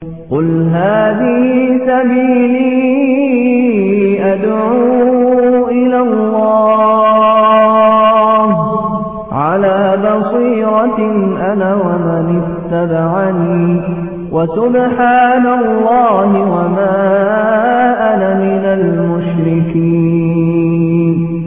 قل هذه سبيلي أدعو إلى الله على بصيرة أنا ومن اتبعني وسبحان الله وما أنا من المشركين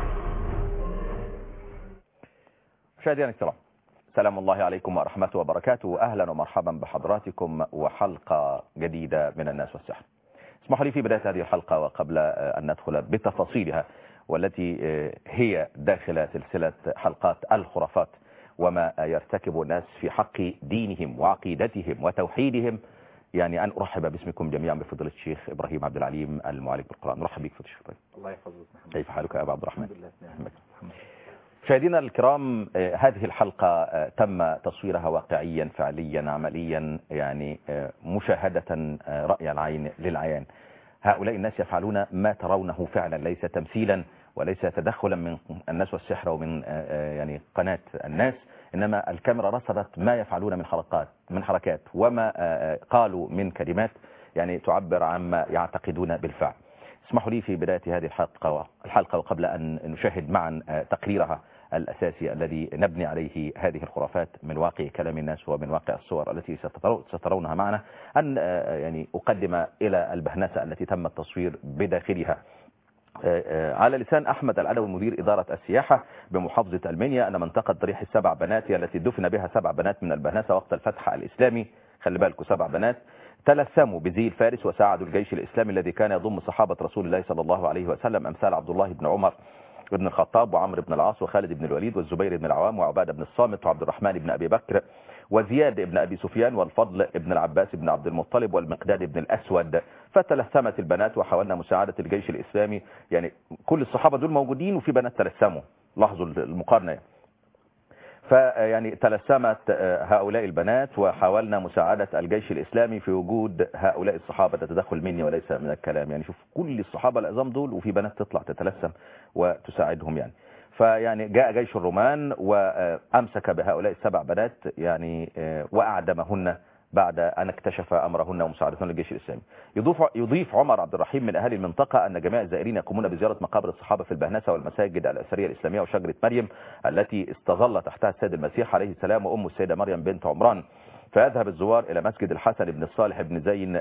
مشاهدينا الكرام سلام الله عليكم ورحمته وبركاته أهلا ومرحبا بحضراتكم وحلقة جديدة من الناس والسحر اسمحوا لي في بداية هذه الحلقة وقبل أن ندخل بتفاصيلها والتي هي داخل سلسلة حلقات الخرافات وما يرتكب الناس في حق دينهم وعقيدتهم وتوحيدهم يعني أن أرحب باسمكم جميعا بفضيلة الشيخ إبراهيم عبد العليم المعالج بالقرآن مرحبا بك فضيلة الشيخ إبراهيم الله يحفظك كيف حالك يا أبا عبد الرحمن الحمد لله نعم. مشاهدينا الكرام آه، هذه الحلقة آه، تم تصويرها واقعيا فعليا عمليا يعني آه، مشاهدة آه، رأي العين للعيان هؤلاء الناس يفعلون ما ترونه فعلا ليس تمثيلا وليس تدخلا من الناس والسحر ومن آه، آه، يعني قناة الناس إنما الكاميرا رصدت ما يفعلون من حركات من حركات وما آه، آه، قالوا من كلمات يعني تعبر عما يعتقدون بالفعل اسمحوا لي في بداية هذه الحلقة الحلقة وقبل أن نشاهد معا آه، تقريرها الأساسي الذي نبني عليه هذه الخرافات من واقع كلام الناس ومن واقع الصور التي سترو- سترونها معنا أن آه، يعني أقدم إلى البهنسة التي تم التصوير بداخلها آه، آه، على لسان أحمد العلوي مدير إدارة السياحة بمحافظة المنيا أن منطقة ضريح السبع بنات هي التي دفن بها سبع بنات من البهنسة وقت الفتح الإسلامي خلي بالكم سبع بنات تلثموا بزي الفارس وساعدوا الجيش الإسلامي الذي كان يضم صحابة رسول الله صلى الله عليه وسلم أمثال عبد الله بن عمر بن الخطاب وعمرو بن العاص وخالد بن الوليد والزبير بن العوام وعبادة بن الصامت وعبد الرحمن بن أبي بكر وزياد بن أبي سفيان والفضل بن العباس بن عبد المطلب والمقداد بن الأسود فتلثمت البنات وحاولنا مساعدة الجيش الإسلامي يعني كل الصحابة دول موجودين وفي بنات تلثموا لاحظوا المقارنة يعني. فيعني تلثمت هؤلاء البنات وحاولنا مساعدة الجيش الإسلامي في وجود هؤلاء الصحابة تدخل مني وليس من الكلام يعني شوف كل الصحابة العظام دول وفي بنات تطلع تتلثم وتساعدهم يعني فيعني جاء جيش الرومان وأمسك بهؤلاء السبع بنات يعني وأعدمهن بعد أن اكتشف أمرهن ومساعدتهن للجيش الإسلامي يضيف, يضيف عمر عبد الرحيم من أهالي المنطقة أن جميع الزائرين يقومون بزيارة مقابر الصحابة في البهنسة والمساجد الأثرية الإسلامية وشجرة مريم التي استظل تحتها السيد المسيح عليه السلام وأم السيدة مريم بنت عمران فيذهب الزوار إلى مسجد الحسن بن الصالح بن زين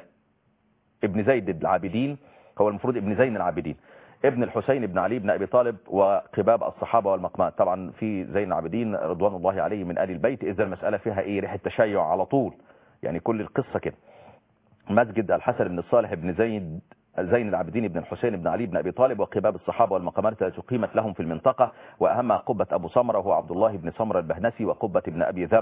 ابن زيد العابدين هو المفروض ابن زين العابدين ابن الحسين بن علي بن أبي طالب وقباب الصحابة والمقامات طبعا في زين العابدين رضوان الله عليه من آل البيت إذا المسألة فيها إيه ريحة تشيع على طول يعني كل القصة كده مسجد الحسن بن الصالح بن زيد زين العابدين بن الحسين بن علي بن أبي طالب وقباب الصحابة والمقامات التي قيمت لهم في المنطقة وأهمها قبة أبو سمرة وهو عبد الله بن سمرة البهنسي وقبة ابن أبي ذر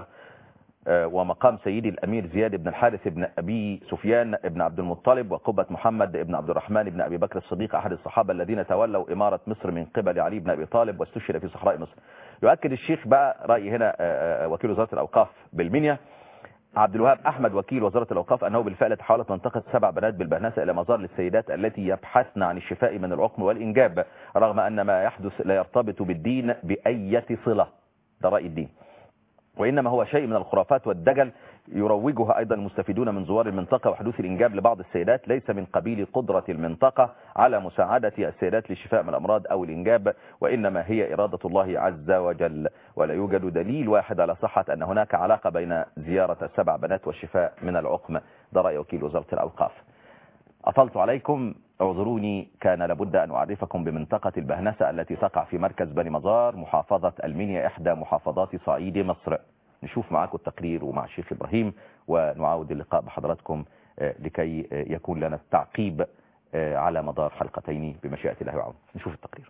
آه، ومقام سيدي الأمير زياد بن الحارث بن أبي سفيان بن عبد المطلب وقبة محمد بن عبد الرحمن بن أبي بكر الصديق أحد الصحابة الذين تولوا إمارة مصر من قبل علي بن أبي طالب واستشهد في صحراء مصر يؤكد الشيخ بقى رأي هنا آه، آه، وكيل وزارة الأوقاف بالمنيا عبد الوهاب أحمد وكيل وزارة الأوقاف أنه بالفعل تحولت منطقة سبع بنات بالبهنسة إلى مزار للسيدات التي يبحثن عن الشفاء من العقم والإنجاب رغم أن ما يحدث لا يرتبط بالدين بأية صلة ده رأي الدين وإنما هو شيء من الخرافات والدجل يروجها أيضا المستفيدون من زوار المنطقة وحدوث الإنجاب لبعض السيدات ليس من قبيل قدرة المنطقة على مساعدة السيدات للشفاء من الأمراض أو الإنجاب وإنما هي إرادة الله عز وجل ولا يوجد دليل واحد على صحة أن هناك علاقة بين زيارة السبع بنات والشفاء من العقم ده رأي وكيل وزارة الأوقاف أطلت عليكم اعذروني كان لابد أن أعرفكم بمنطقة البهنسة التي تقع في مركز بني مزار محافظة المنيا إحدى محافظات صعيد مصر نشوف معاكم التقرير ومع الشيخ إبراهيم ونعاود اللقاء بحضراتكم آه، لكي آه، يكون لنا التعقيب آه، على مدار حلقتين بمشيئة الله وعونه نشوف التقرير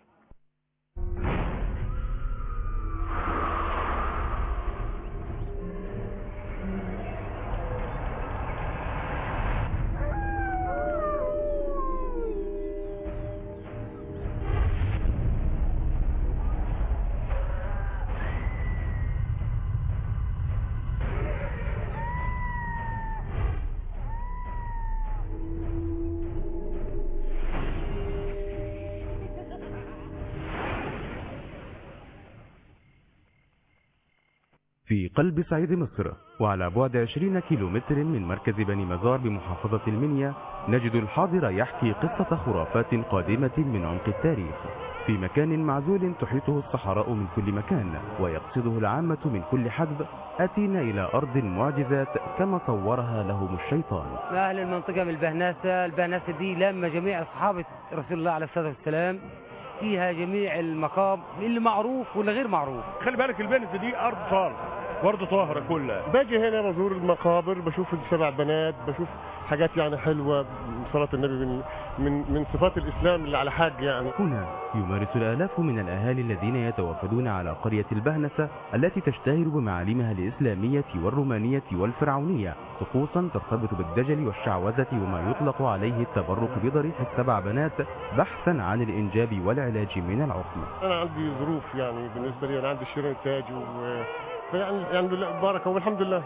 في قلب صعيد مصر وعلى بعد 20 كيلومتر من مركز بني مزار بمحافظة المنيا نجد الحاضر يحكي قصة خرافات قادمة من عمق التاريخ في مكان معزول تحيطه الصحراء من كل مكان ويقصده العامة من كل حدب أتينا إلى أرض معجزات كما صورها لهم الشيطان أهل المنطقة من البهناسة البهناسة دي لما جميع أصحاب رسول الله عليه الصلاة والسلام فيها جميع المقام اللي معروف واللي غير معروف خلي بالك البنت دي ارض صالح برضه طاهره كلها باجي هنا بزور المقابر بشوف السبع بنات بشوف حاجات يعني حلوه صلاه النبي من من من صفات الاسلام اللي على حاج يعني هنا يمارس الآلاف من الأهالي الذين يتوافدون على قرية البهنسة التي تشتهر بمعالمها الإسلامية والرومانية والفرعونية طقوسا ترتبط بالدجل والشعوذة وما يطلق عليه التبرك بضريح السبع بنات بحثا عن الإنجاب والعلاج من العقم انا عندي ظروف يعني بالنسبه لي انا عندي شراء التاج و فيعني يعني بالله بركه والحمد لله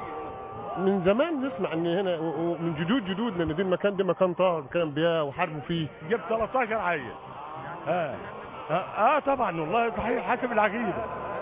من زمان نسمع ان هنا و- ومن جدود جدودنا ان دي المكان ده مكان طاهر مكان انبياء وحاربوا فيه جبت 13 عيل اه اه, آه طبعا والله صحيح حسب العقيده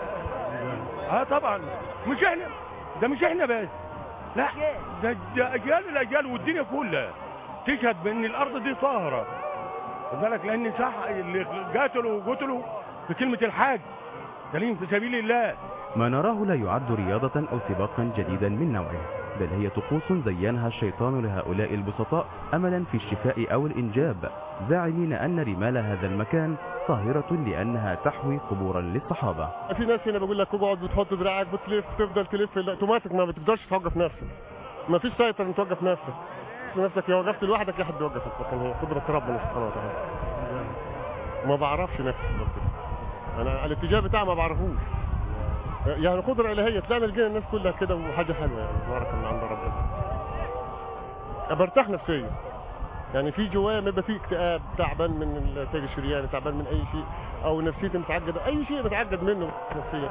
اه طبعا مش احنا ده مش احنا بس لا ده, ده اجيال الاجيال والدنيا كلها تشهد بان الارض دي طاهره خد بالك لان صح اللي قاتلوا وقتلوا بكلمه الحاج سليم في سبيل الله ما نراه لا يعد رياضة أو سباقا جديدا من نوعه بل هي طقوس زينها الشيطان لهؤلاء البسطاء أملا في الشفاء أو الإنجاب زاعمين أن رمال هذا المكان طاهرة لأنها تحوي قبورا للصحابة في ناس هنا بقول لك اقعد بتحط دراعك بتلف تفضل تلف لا اوتوماتيك ما بتقدرش توقف نفسك ما فيش سيطر ان توقف نفسك تحس نفسك يا وقفت لوحدك يا حد يوقفك لكن هي قدرة ربنا سبحانه وتعالى ما بعرفش نفسي بالظبط. انا الاتجاه بتاعي ما بعرفوش يعني قدرة إلهية طلعنا لقينا الناس كلها كده وحاجة حلوة يعني بركة من عند ربنا برتاح نفسيا يعني في جوايا ما يبقى فيه اكتئاب تعبان من التاج الشرياني تعبان من اي شيء او نفسيتي متعقده اي شيء بتعقد منه نفسيا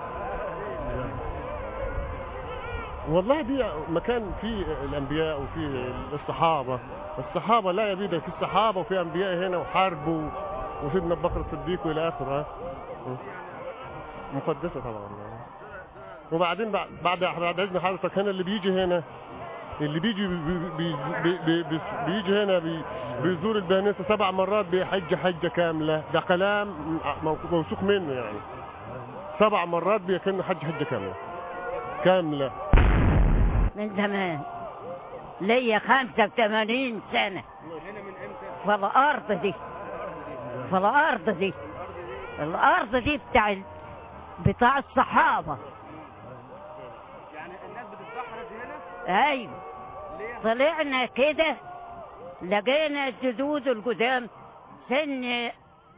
والله دي مكان فيه الانبياء وفيه الصحابه الصحابه لا يبيد في الصحابه وفي انبياء هنا وحاربوا وسيدنا ابو بكر الصديق والى اخره ها. مقدسه طبعا وبعدين بعد بعد بعد اذن حضرتك هنا اللي بيجي هنا اللي بيجي بي بي بي بي بي بيجي هنا بي بيزور البهنسه سبع مرات بيحج حجه كامله ده كلام مو- موثوق منه يعني سبع مرات بيكن حج حجه كامله كامله من زمان ليا 85 سنة في الأرض دي في الأرض دي الأرض دي بتاع ال- بتاع الصحابة يعني الناس بتتبحر هنا أيوة طلعنا كده لقينا الجدود القدام سن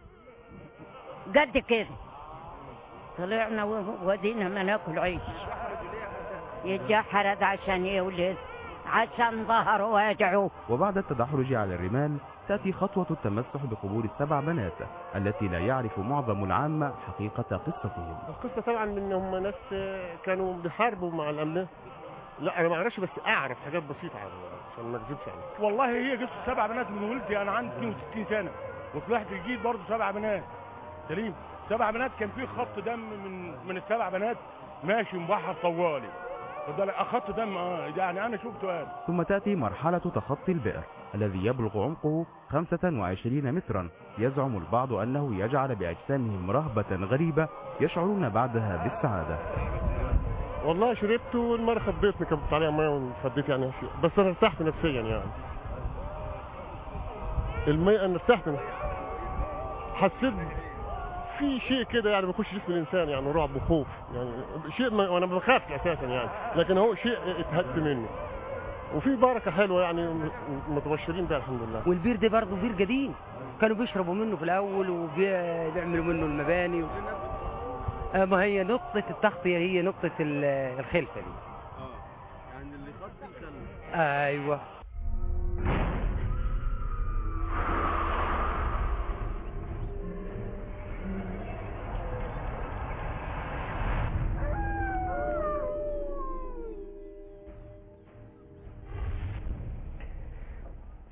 قد كده طلعنا و- ودينا ما ناكل عيش يتجحرد عشان يولد عشان ظهره واجعه وبعد التدحرج على الرمال تأتي خطوة التمسح بقبور السبع بنات التي لا يعرف معظم العامة حقيقة قصتهم القصه طبعا ان هم ناس كانوا بيحاربوا مع الامن لا انا ما اعرفش بس اعرف حاجات بسيطه عنه عشان ما اكذبش عليك والله هي قصه سبع بنات من ولدي انا عندي 62 سنه وطلعت الجيل برضه سبع بنات سليم سبع بنات كان في خط دم من من السبع بنات ماشي مبحر طوالي خد بالك آه، خط دم اه يعني انا شفته انا ثم تأتي مرحلة تخطي البئر الذي يبلغ عمقه 25 مترا يزعم البعض أنه يجعل بأجسامهم رهبة غريبة يشعرون بعدها بالسعادة والله شربت والمره خبيتني كبت عليها ميه وخبيت يعني شيء. بس انا ارتحت نفسيا يعني المية انا ارتحت حسيت في شيء كده يعني بيخش جسم الانسان يعني رعب وخوف يعني شيء ما وانا ما بخافش اساسا يعني لكن هو شيء اتهدت منه وفي بركه حلوه يعني م- متبشرين بها الحمد لله والبير ده برضه بير قديم كانوا بيشربوا منه في الاول وبيعملوا منه المباني و... آه، ما هي نقطة التغطية هي نقطة ال- الخلفة دي يعني اللي خط ايوه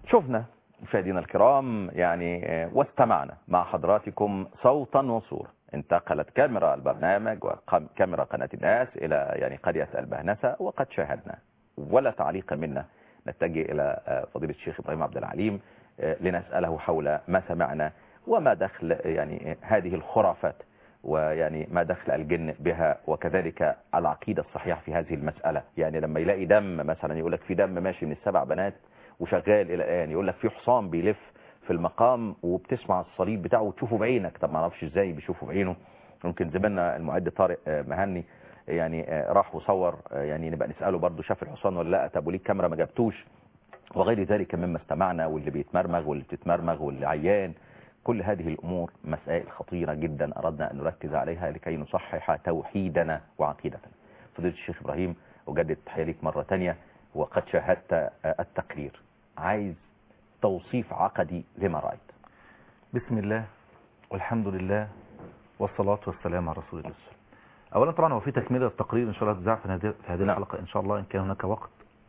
شفنا مشاهدينا الكرام يعني آه، واستمعنا مع حضراتكم صوتا وصورة انتقلت كاميرا البرنامج وكاميرا قناة الناس إلى يعني قرية البهنسة وقد شاهدنا ولا تعليق منا نتجه إلى آه، فضيلة الشيخ إبراهيم عبد العليم آه، لنسأله حول ما سمعنا وما دخل يعني هذه الخرافات ويعني ما دخل الجن بها وكذلك العقيدة الصحيحة في هذه المسألة يعني لما يلاقي دم مثلا يقول لك في دم ماشي من السبع بنات وشغال إلى الآن يقول لك في حصان بيلف في المقام وبتسمع الصليب بتاعه وتشوفه بعينك طب ما اعرفش ازاي بيشوفه بعينه ممكن زميلنا المعد طارق آه، مهني يعني آه، راح وصور آه، يعني نبقى نسأله برضه شاف الحصان ولا لا طب وليه الكاميرا ما جابتوش وغير ذلك مما استمعنا واللي بيتمرمغ واللي بتتمرمغ واللي عيان كل هذه الأمور مسائل خطيرة جدا أردنا أن نركز عليها لكي نصحح توحيدنا وعقيدتنا فضيلة الشيخ إبراهيم أجدد تحية ليك مرة تانية وقد شاهدت آه، التقرير عايز توصيف عقدي لما رأيت بسم الله والحمد لله والصلاة والسلام على رسول الله أولا طبعا هو في تكملة التقرير إن شاء الله تذاع في هذه في هذه نعم. الحلقة إن شاء الله إن كان هناك وقت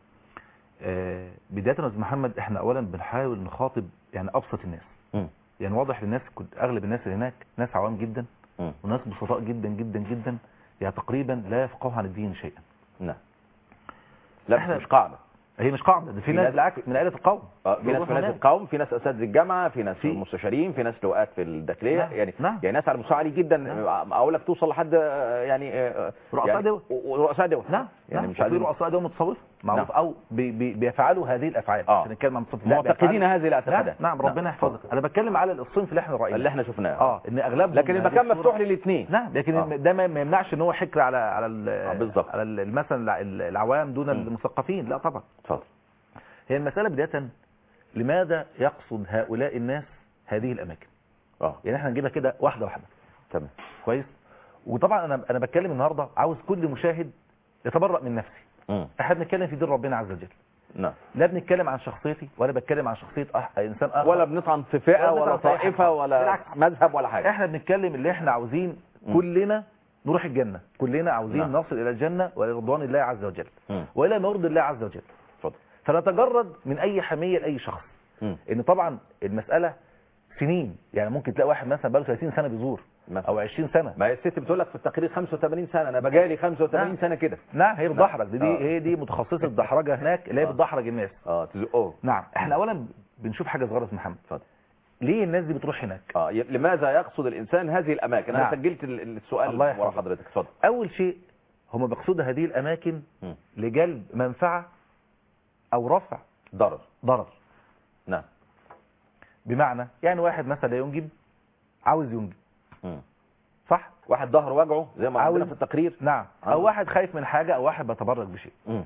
آه، بداية يا أستاذ محمد إحنا أولا بنحاول نخاطب يعني أبسط الناس مم. يعني واضح للناس كنت أغلب الناس اللي هناك ناس عوام جدا مم. وناس بسطاء جدا جدا جدا يعني تقريبا لا يفقهوا عن الدين شيئا نعم لا إحنا- بس مش قاعدة هي مش قاعدة ده في في ناس ناس- بالعكس من آلة القوم آه، في ناس بيروحوا في ناس هناك. القوم في ناس اساتذه الجامعه في ناس في- مستشارين في ناس لواءات في الداخليه نعم، يعني نعم. يعني ناس على مستوى عالي جدا نعم. اقول لك توصل لحد آه، يعني آه، رؤساء يعني دول. و- ورؤساء دول نعم يعني نعم مش وفي عايزين رؤساء دول متصوفة معروف نعم. او بي بي بيفعلوا هذه الافعال آه. عشان نتكلم عن متصوفة لا، معتقدين بيفعلوا- هذه الاعتقادات نعم نعم ربنا يحفظك انا بتكلم على الصنف اللي احنا رايناه اللي احنا شفناه اه ان اغلبهم لكن هذه المكان الصورة- مفتوح للاثنين نعم لكن آه. ده ما ما يمنعش ان هو حكر على على ال- آه، بالظبط. على ال- مثلا الع- العوام دون م. المثقفين لا طبعا اتفضل هي المساله بدايه لماذا يقصد هؤلاء الناس هذه الاماكن اه يعني احنا نجيبها كده واحده واحده تمام كويس وطبعا انا انا بتكلم النهارده عاوز كل مشاهد يتبرأ من نفسي مم. احنا بنتكلم في دين ربنا عز وجل نعم لا بنتكلم عن شخصيتي ولا بتكلم عن شخصيه أح... انسان اخر ولا بنطعن في فئه ولا ولا بنطعن في أي طائفه حاجة. ولا بالعكس. مذهب ولا حاجه احنا بنتكلم اللي احنا عاوزين م. كلنا نروح الجنه كلنا عاوزين نعم. نصل الى الجنه ورضوان الله عز وجل مم. والى ما يرضي الله عز وجل اتفضل فنتجرد من اي حميه لاي شخص مم. ان طبعا المساله سنين يعني ممكن تلاقي واحد مثلا بقاله 30 سنه بيزور مثلا. او 20 سنه ما هي الست بتقول لك في التقرير 85 سنه انا بقالي 85 نعم. سنه كده نعم هي بتدحرج دي, دي آه. هي دي متخصصه دحرجه هناك اللي هي آه. بتدحرج الناس اه تزقوه نعم احنا اولا بنشوف حاجه صغيره اسمها محمد اتفضل ليه الناس دي بتروح هناك اه ي- لماذا يقصد الانسان هذه الاماكن انا نعم. سجلت ال- السؤال الله ورا يحفظك. حضرتك اتفضل اول شيء هم بيقصدوا هذه الاماكن مم. لجلب منفعه او رفع ضرر ضرر نعم بمعنى يعني واحد مثلا لا ينجب عاوز ينجب مم. صح واحد ظهر وجعه زي ما عندنا عاوز- في التقرير نعم عنده. او واحد خايف من حاجه او واحد بيتبرج بشيء مم.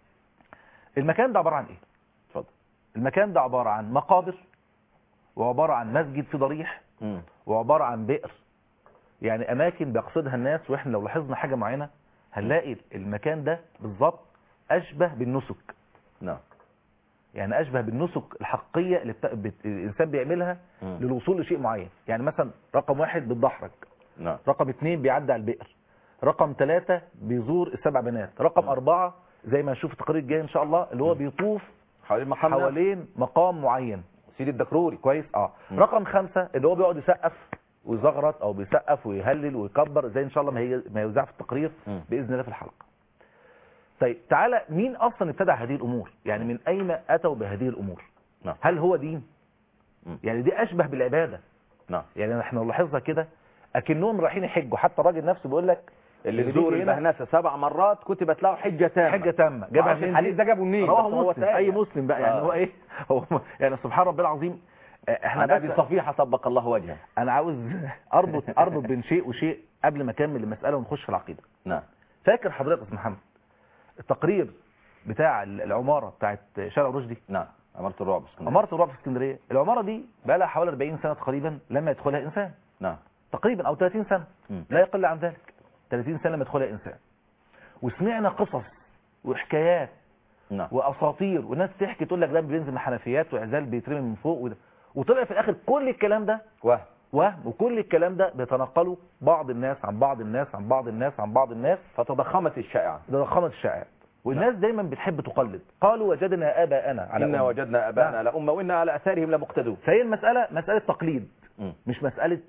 المكان ده عباره عن ايه اتفضل المكان ده عباره عن مقابر وعباره عن مسجد في ضريح مم. وعباره عن بئر يعني اماكن بيقصدها الناس واحنا لو لاحظنا حاجه معينه هنلاقي المكان ده بالظبط اشبه بالنسك نعم يعني اشبه بالنسك الحقيقيه اللي بت... بت... الانسان بيعملها مم. للوصول لشيء معين يعني مثلا رقم واحد بتدحرج نعم رقم اثنين بيعدي على البئر رقم ثلاثة بيزور السبع بنات رقم مم. أربعة زي ما نشوف التقرير الجاي إن شاء الله اللي هو بيطوف حوالين مقام حوالين حوالين مقام معين سيدي الدكروري كويس اه مم. رقم خمسة اللي هو بيقعد يسقف ويزغرط او بيسقف ويهلل ويكبر زي ان شاء الله ما هي ما يوزع في التقرير مم. باذن الله في الحلقه طيب تعالى مين اصلا ابتدع هذه الامور يعني من اين اتوا بهذه الامور نعم. هل هو دين مم. يعني دي اشبه بالعباده نعم يعني احنا لو لاحظنا كده اكنهم رايحين يحجوا حتى الراجل نفسه بيقول لك اللي بيجي يزور هنا البهنسه سبع مرات كتبت له حجه تامه حجه تامه جابها جابها من منين الحديث ده جابه منين رواه بس هو مسلم تاني. اي مسلم بقى يعني آه. هو ايه هو يعني سبحان ربي العظيم آه، احنا عن ابي بس صفيحه طبق الله وجهه انا عاوز اربط اربط بين شيء وشيء قبل ما اكمل المساله ونخش في العقيده نعم فاكر حضرتك يا أستاذ محمد التقرير بتاع العماره بتاعت شارع رشدي نعم عملت الرعب اسكندرية. عماره الرعب في اسكندريه العماره دي بقى لها حوالي 40 سنه تقريبا لما يدخلها انسان نعم تقريبا او 30 سنه مم. لا يقل عن ذلك 30 سنه لما يدخلها انسان وسمعنا قصص وحكايات نعم واساطير وناس تحكي تقول لك ده بينزل من حنفيات وعزال بيترمي من فوق وده وطلع في الاخر كل الكلام ده وهم وهم وكل الكلام ده بيتنقله بعض الناس عن بعض الناس عن بعض الناس عن بعض الناس فتضخمت الشائعه ده ضخامة الشائعات والناس دايما بتحب تقلد قالوا وجدنا اباءنا على إنا أمة. وجدنا أبانا نعم. على أمة وإنا على أثارهم لمقتدون فهي المسألة مسألة تقليد مم. مش مسألة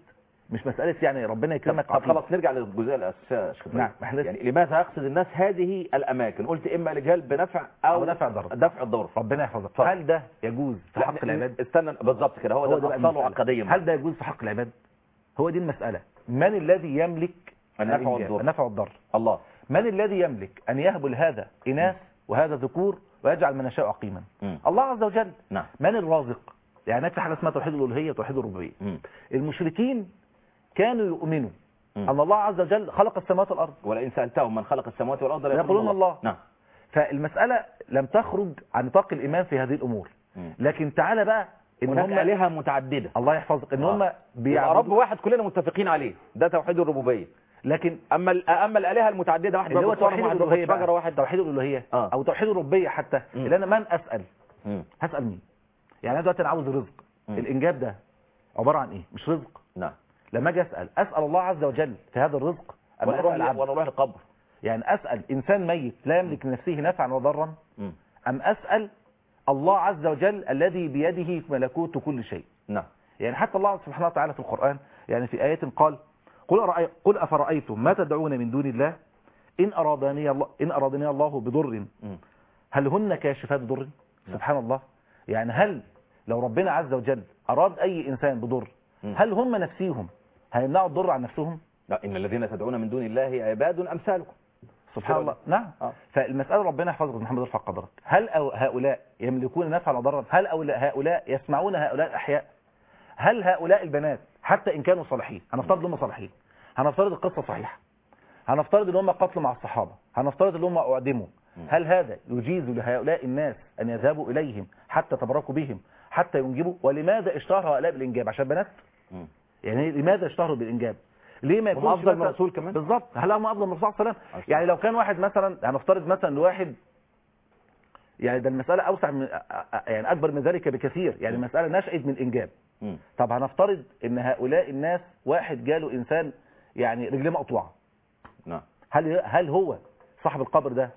مش مساله يعني ربنا يكرمك طب عقيدة. خلاص نرجع للجزئيه الاساسيه يا شيخ نعم، إبراهيم. إحنا- يعني لماذا يقصد الناس هذه الاماكن قلت اما لجلب نفع او أو دفع ضرر. دفع الضرر ربنا يحفظك اتفضل. هل ده يجوز في لا، حق العباد استنى بالظبط كده هو, ده بقى الاصل المسألة. عقديا هل ده يجوز في حق العباد هو دي المساله من الذي يملك النفع الإنجاب؟ والضر. النفع والضر الله من الذي يملك ان يهبل هذا اناث وهذا ذكور ويجعل من يشاء عقيما مم. الله عز وجل نعم من الرازق يعني هناك في حاجه اسمها توحيد الالوهيه وتوحيد الربوبيه مم. المشركين كانوا يؤمنوا مم. ان الله عز وجل خلق السماوات والارض ولئن سالتهم من خلق السماوات والارض يقولون الله. نعم فالمساله لم تخرج عن نطاق الايمان في هذه الامور مم. لكن تعالى بقى ان هناك هم الهه متعدده الله يحفظك ان آه. هم يبقى رب بيعبدوا واحد كلنا متفقين عليه ده توحيد الربوبيه لكن اما ال- اما الالهه المتعدده واحد اللي هو بيعبد صنم، توحيد واحد الالوهيه بيعبد شجره بقى واحد توحيد الالوهيه آه. او توحيد الربوبيه حتى مم. اللي انا من اسال مم. هسال مين يعني انا دلوقتي انا عاوز رزق مم. الانجاب ده عباره عن ايه مش رزق نعم لما اجي اسال اسال الله عز وجل في هذا الرزق أم ولا اسال نروح عبد ولا نروح القبر يعني اسال انسان ميت لا يملك لنفسه نفعا وضرا مم. ام اسال الله عز وجل الذي بيده ملكوت كل شيء نعم يعني حتى الله سبحانه وتعالى في القرآن يعني في آية قال قل, أرأي قل أفرأيتم ما تدعون من دون الله إن أرادني الله, إن أرادني الله بضر مم. هل هن كاشفات ضر سبحان الله يعني هل لو ربنا عز وجل أراد أي إنسان بضر مم. هل هم نفسيهم هيمنعوا الضر عن نفسهم لا ان الذين تدعون من دون الله عباد امثالكم سبحان كده الله نعم آه. فالمسألة ربنا يحفظك محمد ارفع قدرك هل أو هؤلاء يملكون نفعا وضرا هل أو هؤلاء يسمعون هؤلاء الأحياء هل هؤلاء البنات حتى إن كانوا صالحين هنفترض ان هم صالحين هنفترض القصة صحيحة هنفترض ان هم قتلوا مع الصحابة هنفترض ان هم أعدموا هل هذا يجيز لهؤلاء الناس أن يذهبوا إليهم حتى تبركوا بهم حتى ينجبوا ولماذا اشتهر هؤلاء بالإنجاب عشان بنات مم. يعني لماذا اشتهروا بالإنجاب ليه ما هم يكونش أفضل من مثلاً- الرسول كمان؟ بالظبط هل هم افضل من الرسول صلى الله عليه وسلم عليه يعني لو كان واحد مثلا هنفترض مثلا لواحد يعني ده المسألة أوسع من يعني أكبر من ذلك بكثير يعني المسألة نشأت من إنجاب مم. طب هنفترض إن هؤلاء الناس واحد جاله إنسان يعني رجليه مقطوعة نعم هل هل هو صاحب القبر ده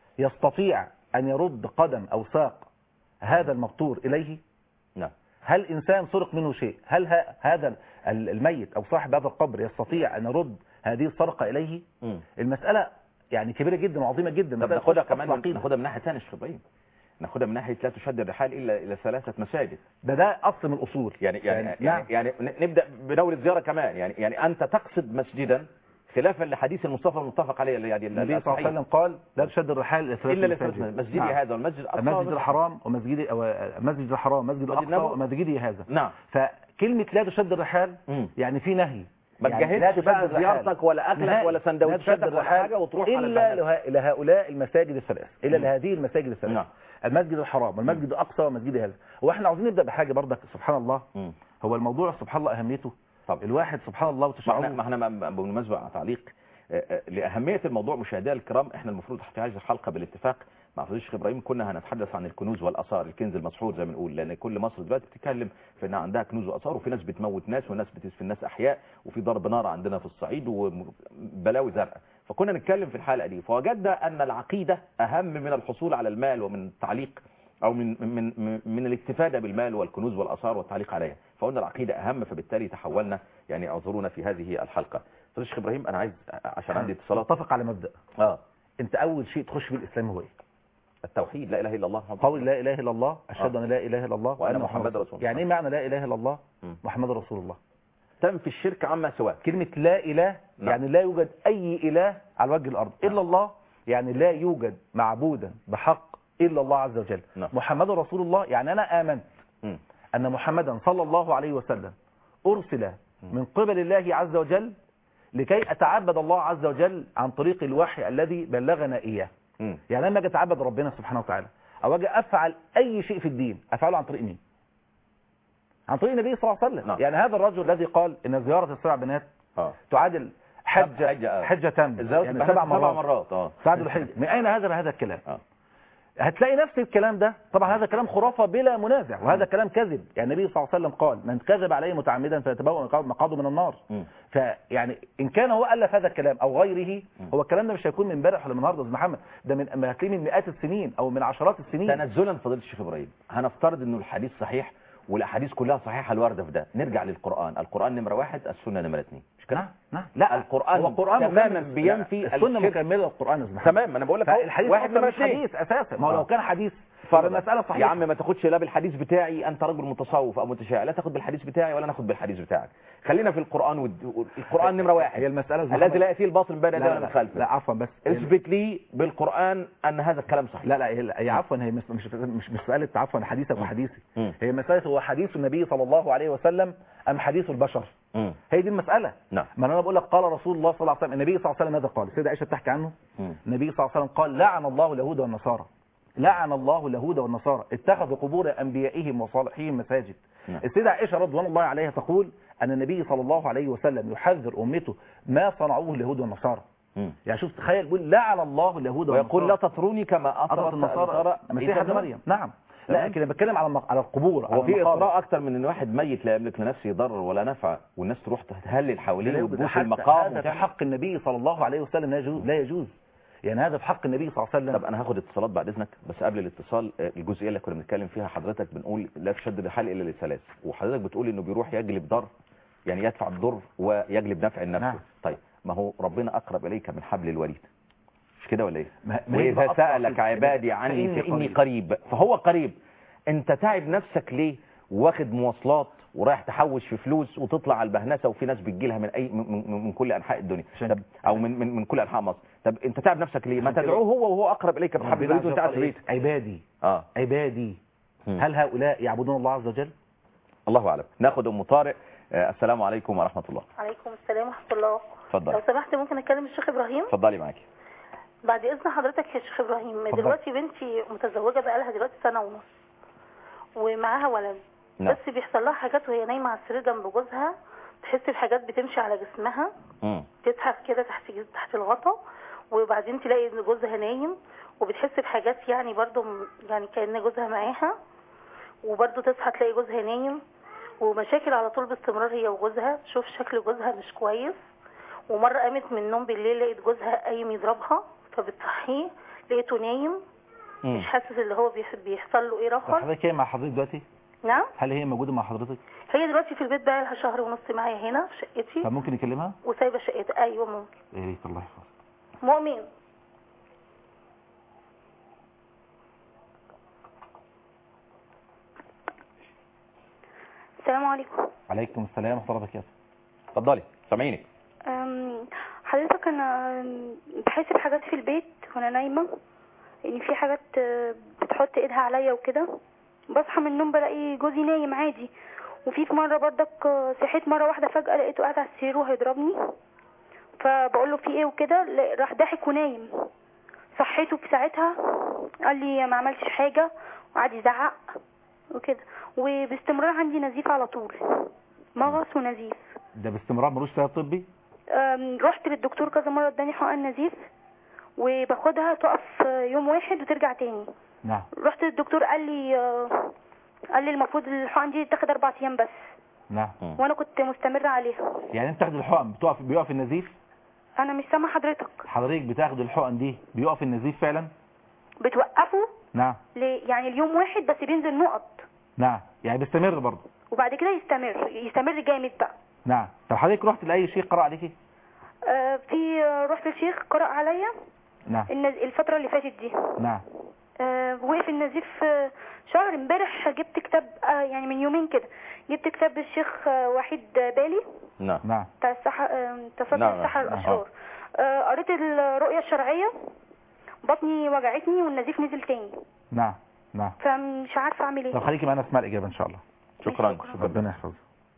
يستطيع أن يرد قدم أو ساق هذا المقطور إليه نعم هل إنسان سرق منه شيء هل ه- هذا ال- الميت أو صاحب هذا القبر يستطيع أن يرد هذه السرقة إليه مم. المسألة يعني كبيرة جدا وعظيمة جدا طب مسألة ناخدها خاصة كمان من عقيدة. ناخدها من ناحيه ثانيه يا شيخ ابراهيم ناخدها من ناحيه لا تشد الرحال الا الى ثلاثه مساجد ده ده أصل من الأصول يعني يعني يعني, نعم. يعني, يعني نبدا بدور الزياره كمان يعني يعني انت تقصد مسجدا خلافا لحديث المصطفى المتفق عليه يعني النبي صلى الله عليه الصحيح. وسلم قال لا تشد الرحال إلى ثلاث الا مساجد. لثلاث مسجدي نعم. هذا والمسجد الاقصى المسجد والمسجد- الحرام ومسجد أو مسجد الحرام مسجد الأقصى النبوي. ومسجدي هذا نعم فكلمة لا تشد الرحال مم. يعني في نهي ما يعني لا تجهزش تشد بقى الرحال. زيارتك ولا اكلك نهائي. ولا لا سندوتشاتك تشد ولا الرحال حاجه وتروح على إلا البلد. له- لهؤلاء المساجد الثلاث إلا مم. لهذه المساجد الثلاث نعم. المسجد الحرام والمسجد الأقصى ومسجد هذا واحنا عاوزين نبدأ بحاجة برضك سبحان الله مم. هو الموضوع سبحان الله أهميته طب الواحد سبحان الله ما احنا وتشعره ما احنا ما- بالمناسبه على تعليق آه، آه، لاهميه الموضوع مشاهدينا الكرام احنا المفروض في هذه الحلقه بالاتفاق مع فضيله الشيخ ابراهيم كنا هنتحدث عن الكنوز والاثار الكنز المسحور زي ما بنقول لان كل مصر دلوقتي بتتكلم في ان عندها كنوز واثار وفي ناس بتموت ناس وناس بتسفي الناس احياء وفي ضرب نار عندنا في الصعيد وبلاوي زرقاء فكنا نتكلم في الحلقه دي فوجدنا ان العقيده اهم من الحصول على المال ومن التعليق او من من من, من الاستفاده بالمال والكنوز والاثار والتعليق عليها فقلنا العقيده اهم فبالتالي تحولنا يعني اعذرونا في هذه الحلقه فضيله الشيخ ابراهيم انا عايز عشان عندي اتصالات اتفق على مبدأ اه انت اول شيء تخش في الاسلام هو ايه التوحيد لا اله الا الله محمد قول لا اله الا الله اشهد آه. ان لا اله الا الله وأن وأن محمد رسول الله. يعني ايه معنى لا اله الا الله مم. محمد رسول الله تنفي الشرك عما سواه كلمة لا اله نعم. يعني لا يوجد اي اله على وجه الارض الا الله يعني لا يوجد معبودا بحق الا الله عز وجل نعم. محمد رسول الله يعني انا امنت مم. أن محمدا صلى الله عليه وسلم أرسل من قبل الله عز وجل لكي أتعبد الله عز وجل عن طريق الوحي الذي بلغنا إياه مم. يعني لما أجي أتعبد ربنا سبحانه وتعالى أو أجي أفعل أي شيء في الدين أفعله عن طريق مين عن طريق النبي صلى الله عليه وسلم نعم. يعني هذا الرجل الذي قال إن زيارة السبع بنات اه تعادل حجة حجة، آه. حجة تام الزواج يعني بحاجة سبع مرات سبع مرات اه تعادل الحجة من أين هذا هذا الكلام اه هتلاقي نفس الكلام ده طبعا هذا كلام خرافة بلا منازع وهذا كلام كذب يعني النبي صلى الله عليه وسلم قال من كذب عليه متعمدا فيتبوأ مقعده من النار مم. فيعني ان كان هو الف هذا الكلام او غيره هو الكلام ده مش هيكون من امبارح ولا من النهارده يا استاذ محمد ده من ما هتلاقيه من مئات السنين او من عشرات السنين تنزلا فضيله الشيخ ابراهيم هنفترض انه الحديث صحيح والاحاديث كلها صحيحه الوارده في ده نرجع للقران القران نمره واحد السنه نمره اثنين مش كده نعم نعم لا القرآن هو القرآن تماماً مكمل- بينفي لا، السنة الشرك. مكملة للقرآن يا أستاذ محمد. تمام انا بقول لك أهو، فالحديث واحد أصلاً نمره مش اثنين حديث أساسا ما هو آه. لو كان حديث فرضا. المسألة صحيحة يا عم ما تاخدش لا بالحديث بتاعي انت رجل متصوف او متشيع لا تاخد بالحديث بتاعي ولا ناخد بالحديث بتاعك خلينا في القران والد... القران نمره واحد هي المسألة زي الذي محمد- لا ياتيه الباطل من بين لا يديه ولا لا, من لا, خلفه لا عفوا بس اثبت لي بالقران ان هذا الكلام صحيح لا لا هي, هي عفوا هي مش مش مش مسألة عفوا حديثك وحديثي مم. هي مسألة هو حديث النبي صلى الله عليه وسلم أم حديث البشر مم. هي دي المسألة نعم ما انا بقول لك قال رسول الله صلى الله عليه وسلم النبي صلى الله عليه وسلم ماذا قال السيدة عائشة تحكي عنه مم. النبي صلى الله عليه وسلم قال لعن الله اليهود والنصارى لعن الله اليهود والنصارى اتخذوا قبور انبيائهم وصالحيهم مساجد نعم. السيدة عائشة رضوان الله عليها تقول ان النبي صلى الله عليه وسلم يحذر امته ما صنعوه اليهود والنصارى مم. يعني شوف تخيل يقول لعن الله اليهود والنصارى ويقول لا تطروني كما أطرت اطرت النصارى مسيح ابن مريم نعم لا تمام. لكن انا بتكلم على المق- على القبور على هو في المقابر. اطراء اكتر من ان واحد ميت لا يملك لنفسه ضرر ولا نفع والناس تروح تهلل حواليه لا، وتبوس حتى المقام هذا في وتعمل- حق النبي صلى الله عليه وسلم لا يجوز لا يجوز يعني هذا في حق النبي صلى الله عليه وسلم طب انا هاخد اتصالات بعد اذنك بس قبل الاتصال آه، الجزئيه اللي كنا بنتكلم فيها حضرتك بنقول لا تشد الرحال الا لثلاث وحضرتك بتقول انه بيروح يجلب ضر يعني يدفع الضر ويجلب نفع النفس نعم. طيب ما هو ربنا اقرب اليك من حبل الوريد مش كده ولا ايه ما- ما هي واذا بقى سالك أصلا عبادي عني فإني فاني قريب. قريب فهو قريب انت تعب نفسك ليه واخد مواصلات ورايح تحوش في فلوس وتطلع على البهنسه وفي ناس بتجي لها من اي من, من, من كل انحاء الدنيا عشان طب او من, من من كل انحاء مصر طب انت تعب نفسك ليه ما عشان كده- تدعوه هو وهو اقرب اليك من حبل ربنا الوريد عز وانت قاعد وجل في إيه؟ بيتك عبادي اه عبادي مم. هل هؤلاء يعبدون الله عز وجل الله اعلم ناخد ام طارق آه، السلام عليكم ورحمه الله عليكم السلام ورحمة الله لو اتفضلي سمحت ممكن أتكلم الشيخ إبراهيم اتفضلي معاكي بعد إذن حضرتك يا شيخ إبراهيم اتفضل. دلوقتي بنتي متزوجة بقالها دلوقتي سنة ونص ومعاها ولد نعم بس بيحصل لها حاجات وهي نايمة على السرير جنب جوزها تحس بحاجات بتمشي على جسمها مم. تزحف كده تحت تحت الغطا وبعدين تلاقي ان جوزها نايم وبتحس بحاجات يعني برضو م- يعني كأن جوزها معاها وبرضو تصحى تلاقي جوزها نايم ومشاكل على طول باستمرار هي وجوزها تشوف شكل جوزها مش كويس ومرة قامت من النوم بالليل لقيت جوزها قايم يضربها فبتصحيه لقيته نايم مم. مش حاسس اللي هو بيح- بيحصل له ايه طب رخر حضرتك هي مع حضرتك دلوقتي نعم هل هي موجودة مع حضرتك هي دلوقتي في البيت بقى لها شهر ونص معايا هنا في شقتي طب ممكن نكلمها وسايبه شقتي ايوه ممكن يا ريت الله يحفظك مؤمن السلام عليكم عليكم السلام ورحمة الله وبركاته اتفضلي سامعيني أم، حضرتك انا بحس بحاجات في البيت وانا نايمه ان في حاجات آه، بتحط ايدها عليا وكده بصحى من النوم بلاقي جوزي نايم عادي وفي في مره برضك آه، صحيت مره واحده فجاه لقيته قاعد على السرير وهيضربني فبقول له في ايه وكده لا- راح ضاحك ونايم صحيته في ساعتها قال لي ما عملتش حاجه وقعد يزعق وكده وباستمرار عندي نزيف على طول مغص ونزيف ده باستمرار ملوش سبب طبي أم، رحت للدكتور كذا مرة اداني حقن نزيف وباخدها تقف آه، يوم واحد وترجع تاني نعم رحت للدكتور قال لي آه، قال لي المفروض الحقن دي تاخد اربع ايام بس نعم وانا كنت مستمرة عليها يعني انت تاخد الحقن بتقف بيقف النزيف انا مش سامعة حضرتك حضرتك بتاخد الحقن دي بيقف النزيف فعلا بتوقفه نعم ل- يعني اليوم واحد بس بينزل نقط نعم يعني بيستمر برضه وبعد كده يستمر يستمر جامد بقى نعم طب حضرتك رحت لاي شيخ قرأ عليكي آه، في آه، رحت للشيخ قرأ عليا نعم النز- الفترة اللي فاتت دي نعم آه، وقف النزيف آه، شهر امبارح جبت كتاب آه، يعني من يومين كده جبت كتاب الشيخ آه، وحيد بالي نعم نعم بتاع السحر آه، تصدي نعم، السحر نعم. الاشرار آه، قريت الرؤية الشرعية بطني وجعتني والنزيف نزل تاني نعم نعم فمش عارفة اعمل طب ايه خليكي معانا اسمع الإجابة إن شاء الله شكرا ربنا يحفظك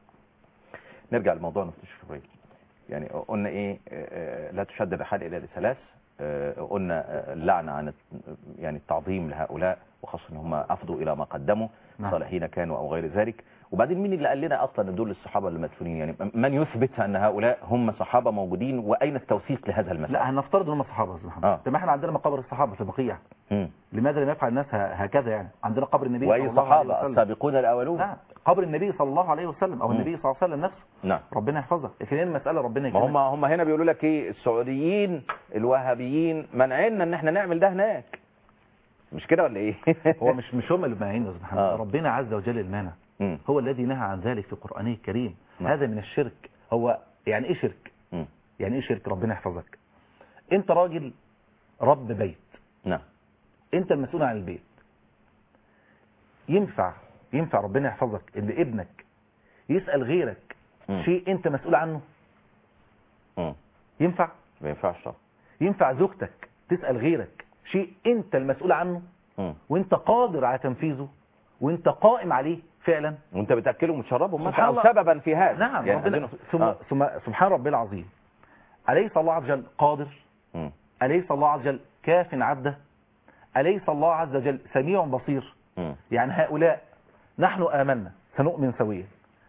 نرجع لموضوعنا في الشرعية يعني قلنا ايه آه، آه، لا تشد الرحال الى لثلاث آه، قلنا آه، اللعنة عن الت- يعني التعظيم لهؤلاء وخاصة ان هم افضوا الى ما قدموا نعم. صالحين كانوا او غير ذلك وبعدين مين اللي قال لنا اصلا ان دول الصحابة اللي مدفونين يعني من يثبت ان هؤلاء هم صحابة موجودين واين التوثيق لهذا المسألة لا هنفترض ان هم صحابه يا أستاذ محمد آه. طب ما احنا عندنا مقابر الصحابه في البقيع مم. لماذا لم يفعل الناس ه- هكذا يعني عندنا قبر النبي صلى واي الله عليه صحابة وسلم السابقون الاولون نعم قبر النبي صلى الله عليه وسلم او مم. النبي صلى الله عليه وسلم نفسه نعم ربنا يحفظك لكن هي المساله ربنا ما هم يكرمك هم هنا بيقولوا لك ايه السعوديين الوهابيين منعنا ان احنا نعمل ده هناك مش كده ولا ايه هو مش مش هم اللي مانعين يا أستاذ محمد آه. ربنا عز وجل المانع مم. هو الذي نهى عن ذلك في قرآنه الكريم نعم. هذا من الشرك هو يعني ايه شرك مم. يعني ايه شرك ربنا يحفظك انت راجل رب بيت نعم انت المسؤول عن البيت ينفع ينفع ربنا يحفظك ان ابنك يسأل غيرك مم. شيء انت مسؤول عنه مم. ينفع ما ينفعش طبعا ينفع زوجتك تسأل غيرك شيء انت المسؤول عنه مم. وانت قادر على تنفيذه وانت قائم عليه فعلا وانت بتاكلهم وتشربهم مثلا سبحان او الله. سببا في هذا نعم يعني ربنا أظن- ثم, آه. ثم سبحان ربي العظيم أليس الله عز وجل قادر مم. أليس الله عز وجل كاف عبده أليس الله عز وجل سميع بصير مم. يعني هؤلاء نحن آمنا سنؤمن سويا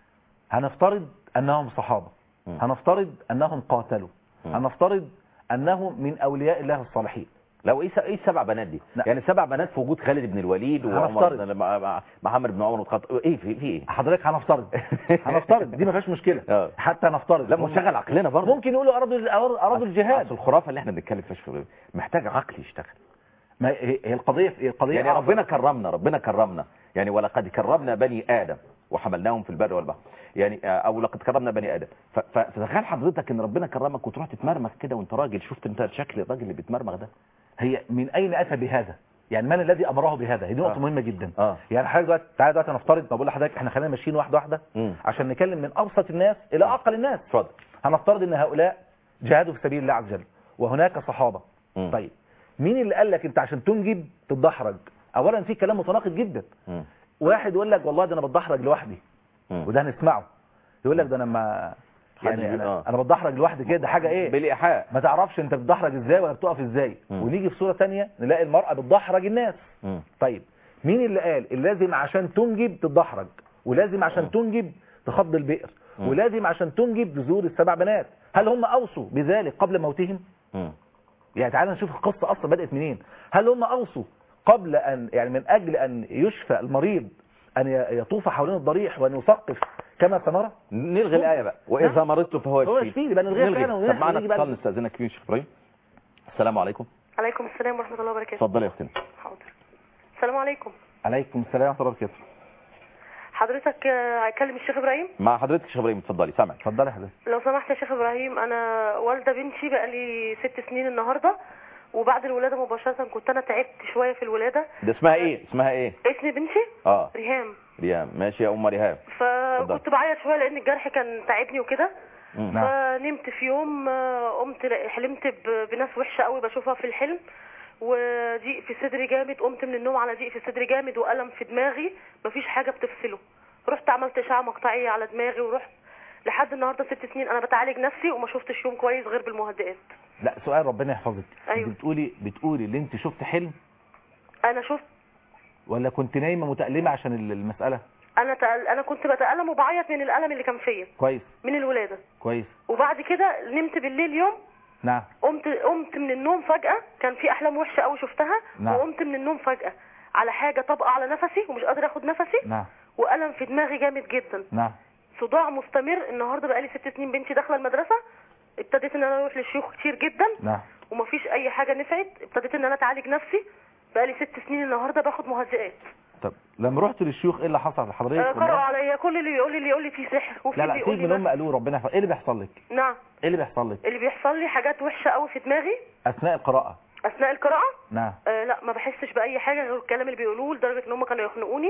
هنفترض أنهم صحابة مم. هنفترض أنهم قاتلوا مم. هنفترض أنهم من أولياء الله الصالحين لو ايه س- ايه السبع بنات دي لا. يعني سبع بنات في وجود خالد بن الوليد وعمر هنفترض. بن مع- مع- محمد بن عمر الخطاب ايه في في ايه حضرتك هنفترض هنفترض دي ما فيهاش مشكلة آه. حتى نفترض لا مشغل عقلنا برضه ممكن يقولوا أرادوا أرادوا الجهاد أصل الخرافه اللي احنا بنتكلم فيها في- محتاج عقل يشتغل ما هي هي القضية في القضية يعني أعظم. ربنا كرمنا ربنا كرمنا يعني ولقد كرمنا بني ادم وحملناهم في البر والبحر يعني آه، او لقد كرمنا بني ادم ف- ف- فتخيل حضرتك ان ربنا كرمك وتروح تتمرمغ كده وانت راجل شفت انت شكل الراجل اللي بيتمرمغ ده هي من اين اتى بهذا يعني من الذي امره بهذا هي دي نقطه آه. مهمه جدا اه يعني حضرتك دلوقتي تعالى دلوقتي نفترض بقول لحضرتك احنا خلينا ماشيين واحده واحده مم. عشان نتكلم من ابسط الناس الى اقل الناس اتفضل هنفترض ان هؤلاء جاهدوا في سبيل الله عز وجل وهناك صحابه مم. طيب مين اللي قال لك انت عشان تنجب تتدحرج اولا في كلام متناقض جدا مم. واحد يقول لك والله ده انا بتدحرج لوحدي مم. وده هنسمعه يقول لك ده انا ما يعني حد يقول- انا, آه. أنا بتدحرج لوحدي كده ده حاجه ايه بالايحاء ما تعرفش انت بتدحرج ازاي ولا بتقف ازاي مم. ونيجي في صورة تانية نلاقي المرأة بتدحرج الناس مم. طيب مين اللي قال اللازم عشان تنجب تتدحرج ولازم عشان مم. تنجب تخض البئر مم. ولازم عشان تنجب تزور السبع بنات هل هم اوصوا بذلك قبل موتهم مم. يعني تعالى نشوف القصة اصلا بدأت منين هل هم اوصوا قبل ان يعني من اجل ان يشفى المريض ان ي- يطوف حوالين الضريح وان يثقف كما سنرى نلغي الايه بقى واذا نعم. مرضت فهو هو يشفيني يشفيني، يبقى نلغيها فعلا طب ونحن معانا نيجي بقى اتصال نستاذنك فيه يا شيخ ابراهيم السلام عليكم عليكم السلام ورحمة الله وبركاته اتفضلي يا اختنا حاضر السلام عليكم عليكم السلام ورحمة الله وبركاته حضرتك آه، اكلم الشيخ ابراهيم مع حضرتك يا شيخ ابراهيم اتفضلي سامعك اتفضلي يا حضرتك لو سمحت يا شيخ ابراهيم انا والده بنتي بقالي ست سنين النهارده وبعد الولاده مباشره كنت انا تعبت شويه في الولاده ده اسمها ايه اسمها ايه اسم بنتي اه ريهام ريهام ماشي يا ام ريهام فكنت بعيط شويه لان الجرح كان تعبني وكده مم. نعم. فنمت في يوم آه، قمت لا- حلمت ب- بناس وحشه قوي بشوفها في الحلم وضيق في صدري جامد قمت من النوم على ضيق في صدري جامد والم في دماغي مفيش حاجه بتفصله رحت عملت اشعه مقطعيه على دماغي ورحت لحد النهارده ست سنين انا بتعالج نفسي وما شفتش يوم كويس غير بالمهدئات لا سؤال ربنا يحفظك أيوة. انت بتقولي بتقولي اللي انت شفت حلم انا شفت ولا كنت نايمه متألمه عشان ال- المسألة انا تأل... انا كنت بتالم وبعيط من الالم اللي كان فيا كويس من الولاده كويس وبعد كده نمت بالليل يوم نعم قمت قمت من النوم فجأة كان في أحلام وحشة قوي شفتها نعم. وقمت من النوم فجأة على حاجة طبقة على نفسي ومش قادرة اخد نفسي نعم وألم في دماغي جامد جدا نعم صداع مستمر النهارده بقالي ست سنين بنتي داخلة المدرسة ابتديت ان انا اروح للشيوخ كتير جدا نعم ومفيش اي حاجة نفعت ابتديت ان انا اتعالج نفسي بقالي ست سنين النهارده باخد مهدئات طب لما رحت للشيوخ ايه اللي حصل آه، لحضرتك قرأوا عليا كل اللي يقول لي اللي يقول لي في سحر وفي لا اللي لا يقول سيب لي من هم بس- قالوا ربنا يحفظ ايه اللي بيحصل لك نعم ايه اللي بيحصل لك اللي بيحصل لي حاجات وحشة قوي في دماغي اثناء القراءة اثناء القراءة نعم آه لا ما بحسش باي حاجه غير الكلام اللي بيقولوه لدرجه ان هم كانوا يخنقوني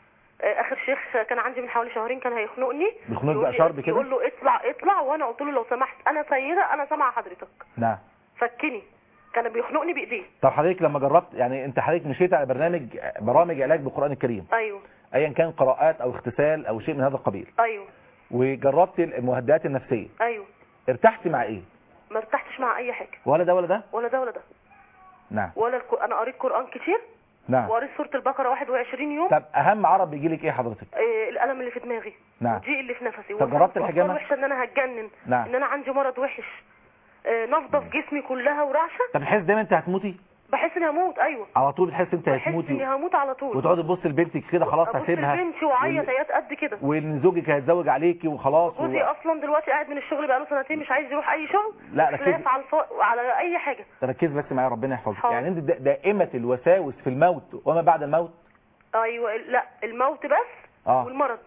آه اخر شيخ كان عندي من حوالي شهرين كان هيخنقني بيخنقك يقول لي- بأشار بكده؟ يقول له اطلع اطلع وانا قلت له لو سمحت انا سيده انا سامعه حضرتك نعم فكني كان بيخنقني بايديه طب حضرتك لما جربت يعني انت حضرتك مشيت على برنامج برامج علاج بالقرآن الكريم ايوه ايا كان قراءات او اغتسال او شيء من هذا القبيل ايوه وجربت المهدئات النفسية ايوه ارتحت مع ايه ما ارتحتش مع اي حاجه ولا ده ولا ده ولا ده ولا ده نعم ولا الك... انا قريت قران كتير نعم وقريت سوره البقره 21 يوم طب اهم عرض بيجي لك ايه حضرتك آه الالم اللي في دماغي نعم والضيق اللي في نفسي طب جربت وأفكار الحجامة؟ وحشه ان انا هتجنن نعم. ان انا عندي مرض وحش آه نفضه في جسمي كلها ورعشه طب بتحس دايما انت هتموتي بحس اني هموت ايوه على طول بتحس انت بحس هتموتي اني هموت على طول وتقعدي تبص لبنتك كده خلاص ابص هسيبها لبنتي واعيط وال- عياط قد كده وان زوجك هيتزوج عليكي وخلاص و... جوزي اصلا دلوقتي قاعد من الشغل بقاله سنتين مش عايز يروح اي شغل لا، ركزي. خلاف على الف... على اي حاجه تركز بس معايا ربنا يحفظك حاضر. يعني انت دا- دائمة الوساوس في الموت وما بعد الموت ايوه لا الموت بس اه والمرض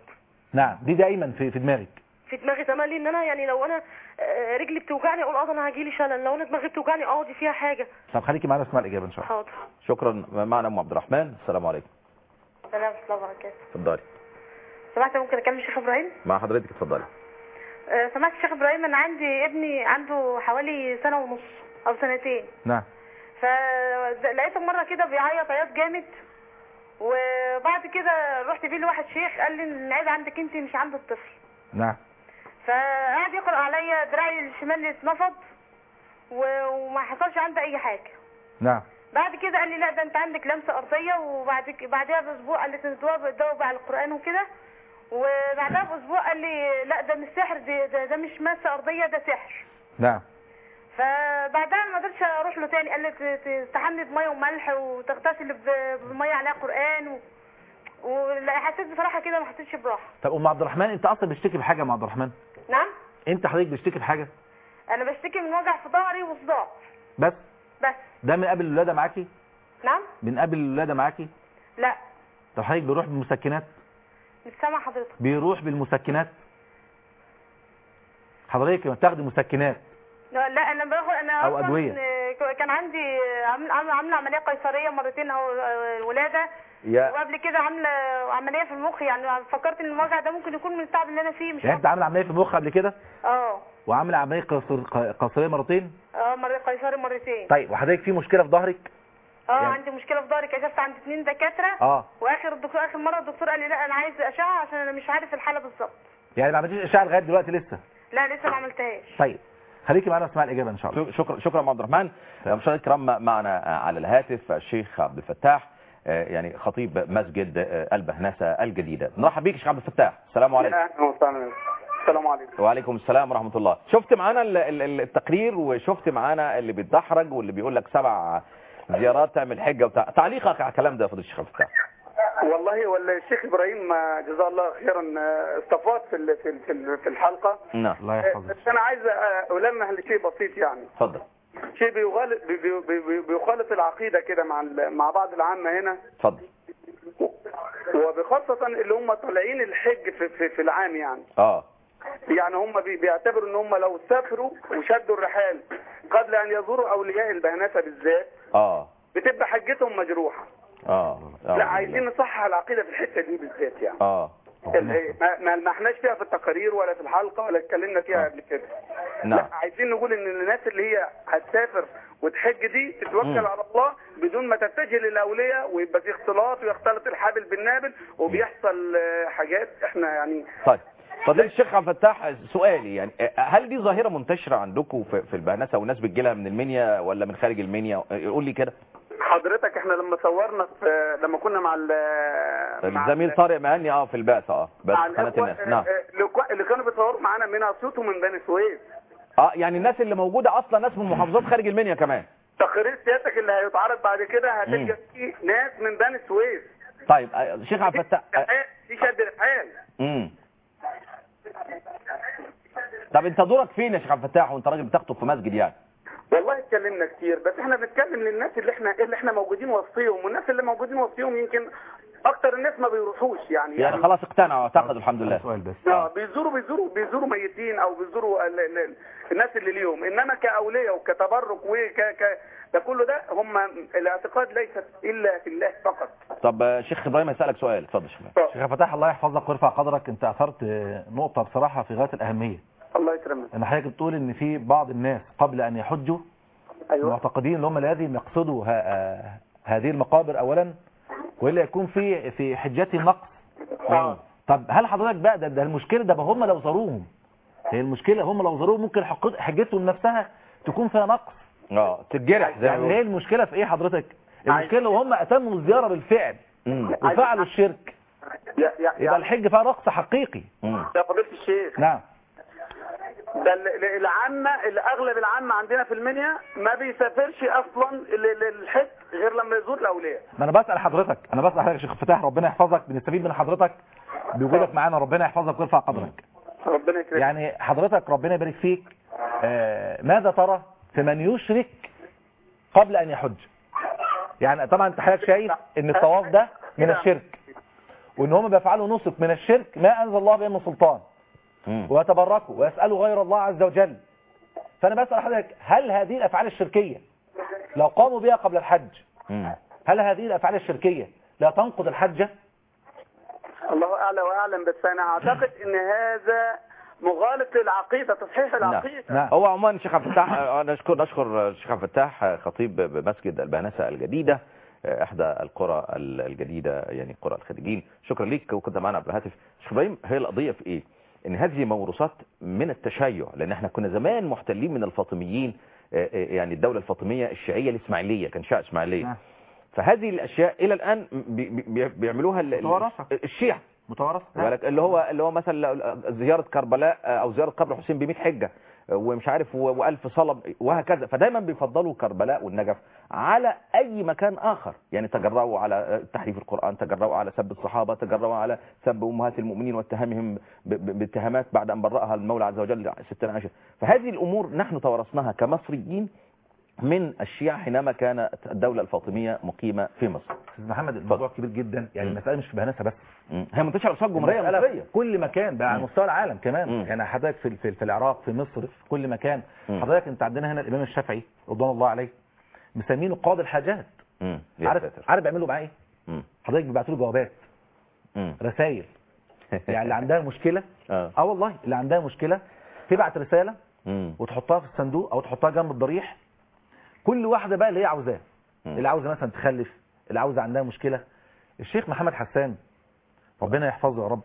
نعم دي دايما في في دماغك في دماغي تملي ان انا يعني لو انا آه، رجلي بتوجعني اقول اه ده انا هجيلي شلل لو انا دماغي بتوجعني اه دي فيها حاجه طب خليكي معانا اسمع الاجابه ان شاء الله حاضر شكرا معنا ام عبد الرحمن السلام عليكم السلام ورحمة الله وبركاته اتفضلي سمعت ممكن أكلم الشيخ إبراهيم مع حضرتك اتفضلي آه، سمعت الشيخ إبراهيم أنا عندي ابني عنده حوالي سنة ونص أو سنتين نعم فلقيته مرة كده بيعيط عياط جامد وبعد كده رحت بيه لواحد شيخ قال لي العيب عندك انت مش عند الطفل نعم فقعد يقرأ عليا دراعي الشمال اتنفض و- وما حصلش عندي أي حاجة نعم بعد كده قال لي لا ده انت عندك لمسه ارضيه وبعد ك- بعدها باسبوع قال لي تدور تدور على القران وكده وبعدها باسبوع قال لي لا ده مش سحر ده, ده, ده مش ماسه ارضيه ده سحر نعم فبعدها ما قدرتش اروح له تاني قال لي ت- تستحمي بميه وملح وتغتسل ب- بميه عليها قران و... وحسيت بصراحه كده ما حسيتش براحه طب ام عبد الرحمن انت اصلا بتشتكي بحاجه يا ام عبد الرحمن نعم انت حضرتك بتشتكي بحاجه انا بشتكي من وجع في ظهري وصداع بس بس ده من قبل الولاده معاكي نعم من قبل الولاده معاكي لا طب حضرتك بيروح بالمسكنات مش سامع حضرتك بيروح بالمسكنات حضرتك لما بتاخدي مسكنات لا لا انا باخد انا أو أصلاً أدوية. ك- كان عندي عامل- عامله عامله عمليه قيصريه مرتين او أو ولاده يا وقبل كده عامله عمليه في المخ يعني فكرت ان الوجع ده ممكن يكون من التعب اللي انا فيه مش يعني انت عامل عمليه في المخ قبل كده اه وعامل عمليه قصر قصريه مرتين اه مره قيصري مرتين طيب وحضرتك في مشكله في ظهرك اه يعني- عندي مشكله في ظهري كشفت عند اثنين دكاتره اه واخر الدكتور اخر مره الدكتور قال لي لا انا عايز اشعه عشان انا مش عارف الحاله بالظبط يعني ما عملتيش اشعه لغايه دلوقتي لسه لا لسه ما عملتهاش طيب خليكي معانا اسمع الاجابه ان شاء الله شكرا شكرا عبد الرحمن مشاهدينا الكرام معنا على الهاتف الشيخ عبد الفتاح آه، يعني خطيب مسجد آه، البهنسه الجديده نرحب بيك يا شيخ عبد الفتاح السلام عليكم اهلا وسهلا السلام عليكم وعليكم السلام ورحمه الله شفت معانا ال- ال- التقرير وشفت معانا اللي بيتدحرج واللي بيقول لك سبع زيارات تعمل حجه وبتاع تعليقك على الكلام ده يا فضيله الشيخ عبد الفتاح والله والشيخ ابراهيم آه، جزاه الله خيرا آه، استفاد في ال- في ال- في ال- في الحلقه نعم الله آه، بس انا عايز آه، المح لشيء بسيط يعني اتفضل شيء بيغالط بي- بي- بي- بيخالط العقيده كده مع ال- مع بعض العامه هنا اتفضل وبخاصه اللي هم طالعين الحج في, في, في العام يعني اه يعني هم بي- بيعتبروا ان هم لو سافروا وشدوا الرحال قبل ان يزوروا اولياء البهنسه بالذات اه بتبقى حجتهم مجروحه اه آه. لا عايزين نصحح العقيده في الحته دي بالذات يعني اه ال- ما ما لمحناش فيها في التقارير ولا في الحلقه ولا اتكلمنا فيها قبل كده نعم لا عايزين نقول ان الناس اللي هي هتسافر وتحج دي تتوكل مم. على الله بدون ما تتجه للاولياء ويبقى في اختلاط ويختلط الحابل بالنابل وبيحصل آه، حاجات احنا يعني طيب فضيله الشيخ عبد الفتاح سؤالي يعني هل دي ظاهره منتشره عندكم في في البهنسه والناس بتجيلها من المنيا ولا من خارج المنيا قول لي كده حضرتك احنا لما صورنا في لما كنا مع ال- مع الزميل ال- طارق مهني اه في البعثه اه بس مع قناه الإخوة، الناس نعم آه، آه، اللي كو- اللي كانوا بيصوروا معانا من اسيوط ومن بني سويف اه يعني الناس اللي موجوده اصلا ناس من محافظات خارج المنيا كمان تقرير سيادتك اللي هيتعرض بعد كده هتلقى مم. فيه ناس من بني سويف طيب آه، الشيخ عبد الفتاح آه، في شد الحال امم طب انت دورك فين يا شيخ عبد الفتاح وانت راجل بتخطب في مسجد يعني والله اتكلمنا كتير بس احنا بنتكلم للناس اللي احنا اللي احنا موجودين وسطيهم والناس اللي موجودين وسطيهم يمكن اكتر الناس ما بيروحوش يعني يعني خلاص اقتنعوا واعتقدوا الحمد لله سؤال بس اه بيزوروا بيزوروا بيزوروا ميتين او بيزوروا ال- ال- ال- الناس اللي ليهم انما كاولياء وكتبرك وك ك ده كله ده هم الاعتقاد ليست الا في الله فقط طب آه، شيخ ابراهيم هيسالك سؤال اتفضل يا شيخ إبراهيم. شيخ فتح الله يحفظك ويرفع قدرك انت اثرت آه، نقطه بصراحه في غايه الاهميه الله يكرمك ان حضرتك بتقول ان في بعض الناس قبل ان يحجوا ايوه معتقدين ان هم لازم يقصدوا ه- آه، هذه المقابر اولا والا يكون في في حجتهم نقص طب هل حضرتك بقى ده, ده المشكله ده هم لو زاروهم هي المشكله هم لو زاروهم ممكن حق- حجتهم نفسها تكون فيها نقص اه تتجرح زي ما يعني هي بيقولوا. المشكله في ايه حضرتك المشكله لو هم اتموا الزياره بالفعل مم. وفعلوا الشرك يا يا يبقى الحج فيها نقص حقيقي مم. يا فضيله الشيخ نعم ده ال- ال- العامة اللي اغلب العامة عندنا في المنيا ما بيسافرش اصلا ل- للحج غير لما يزور الاولياء ما انا بسال حضرتك انا بسال حضرتك يا شيخ فتاح ربنا يحفظك بنستفيد من حضرتك بوجودك معانا ربنا يحفظك ويرفع قدرك ربنا يكرمك يعني حضرتك ربنا يبارك فيك آه، ماذا ترى في من يشرك قبل ان يحج يعني طبعا انت حضرتك شايف ان الطواف ده من الشرك وان هم بيفعلوا نسك من الشرك ما انزل الله به من سلطان ويتبركوا ويسالوا غير الله عز وجل فانا بسال حضرتك هل هذه الافعال الشركيه لو قاموا بها قبل الحج هل هذه الافعال الشركيه لا تنقض الحجه الله اعلى واعلم بس انا اعتقد ان هذا مغالط للعقيده تصحيح العقيده هو عموما الشيخ عبد الفتاح آه، نشكر نشكر الشيخ عبد الفتاح آه، خطيب بمسجد البهنسه الجديده آه، احدى القرى ال- الجديده يعني قرى الخريجين شكرا ليك وكنت معنا عبد الهاتف شيخ ابراهيم هي القضيه في ايه ان هذه موروثات من التشيع لان احنا كنا زمان محتلين من الفاطميين آه، آه، يعني الدوله الفاطميه الشيعيه الاسماعيليه كان شيعه اسماعيليه فهذه الاشياء الى الان بي- بي- بيعملوها ال- ال- متوارثة. الشيعة متوارث بالك اللي هو اللي هو مثلا زياره كربلاء او زياره قبر حسين ب 100 حجه ومش عارف و- والف صلب وهكذا فدايما بيفضلوا كربلاء والنجف على اي مكان اخر يعني تجرؤوا على تحريف القران تجرؤوا على سب الصحابه تجرؤوا على سب امهات المؤمنين واتهامهم ب- ب- باتهامات بعد ان برأها المولى عز وجل ستنا عائشه فهذه الامور نحن توارثناها كمصريين من الشيعة حينما كانت الدولة الفاطمية مقيمة في مصر استاذ محمد الموضوع كبير جدا يعني المساله مش في بهنسه بس هي منتشره على مستوى الجمهوريه المسألة المصريه في كل مكان بقى على مم. مستوى العالم كمان مم. يعني حضرتك في في, في العراق في مصر في كل مكان مم. حضرتك انت عندنا هنا الامام الشافعي رضوان الله عليه مسمينه قاضي الحاجات مم. يا عارف ساتر. عارف بيعملوا معاه ايه مم. حضرتك بيبعتوا له جوابات مم. رسائل يعني اللي عندها مشكله اه اه والله اللي عندها مشكله تبعت رساله مم. وتحطها في الصندوق او تحطها جنب الضريح كل واحده بقى اللي هي عاوزاه مم. اللي عاوزه مثلا تخلف اللي عاوزه عندها مشكله الشيخ محمد حسان ربنا يحفظه يا رب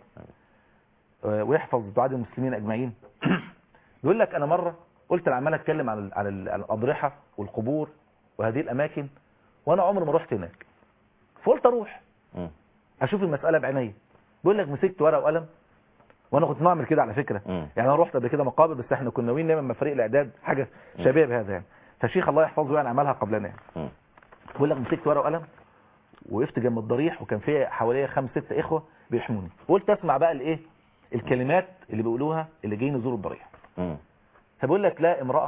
آه، ويحفظ دعاء المسلمين اجمعين بيقول لك انا مره قلت انا عمال اتكلم عن ال- عن ال- عن الاضرحه والقبور وهذه الاماكن وانا عمري ما رحت هناك فقلت اروح مم. اشوف المساله بعيني بيقول لك مسكت ورقه وقلم وانا كنت بعمل كده على فكره مم. يعني انا رحت قبل كده مقابر بس احنا كنا ناويين نعمل مع فريق الاعداد حاجه شبيهه بهذا يعني فالشيخ الله يحفظه يعني عملها قبلنا يعني مم. بيقول لك مسكت ورقه وقلم وقفت جنب الضريح وكان في حواليا خمس ست اخوه بيحموني قلت اسمع بقى الايه الكلمات اللي بيقولوها اللي جايين يزوروا الضريح مم. فبيقول لك لا امراه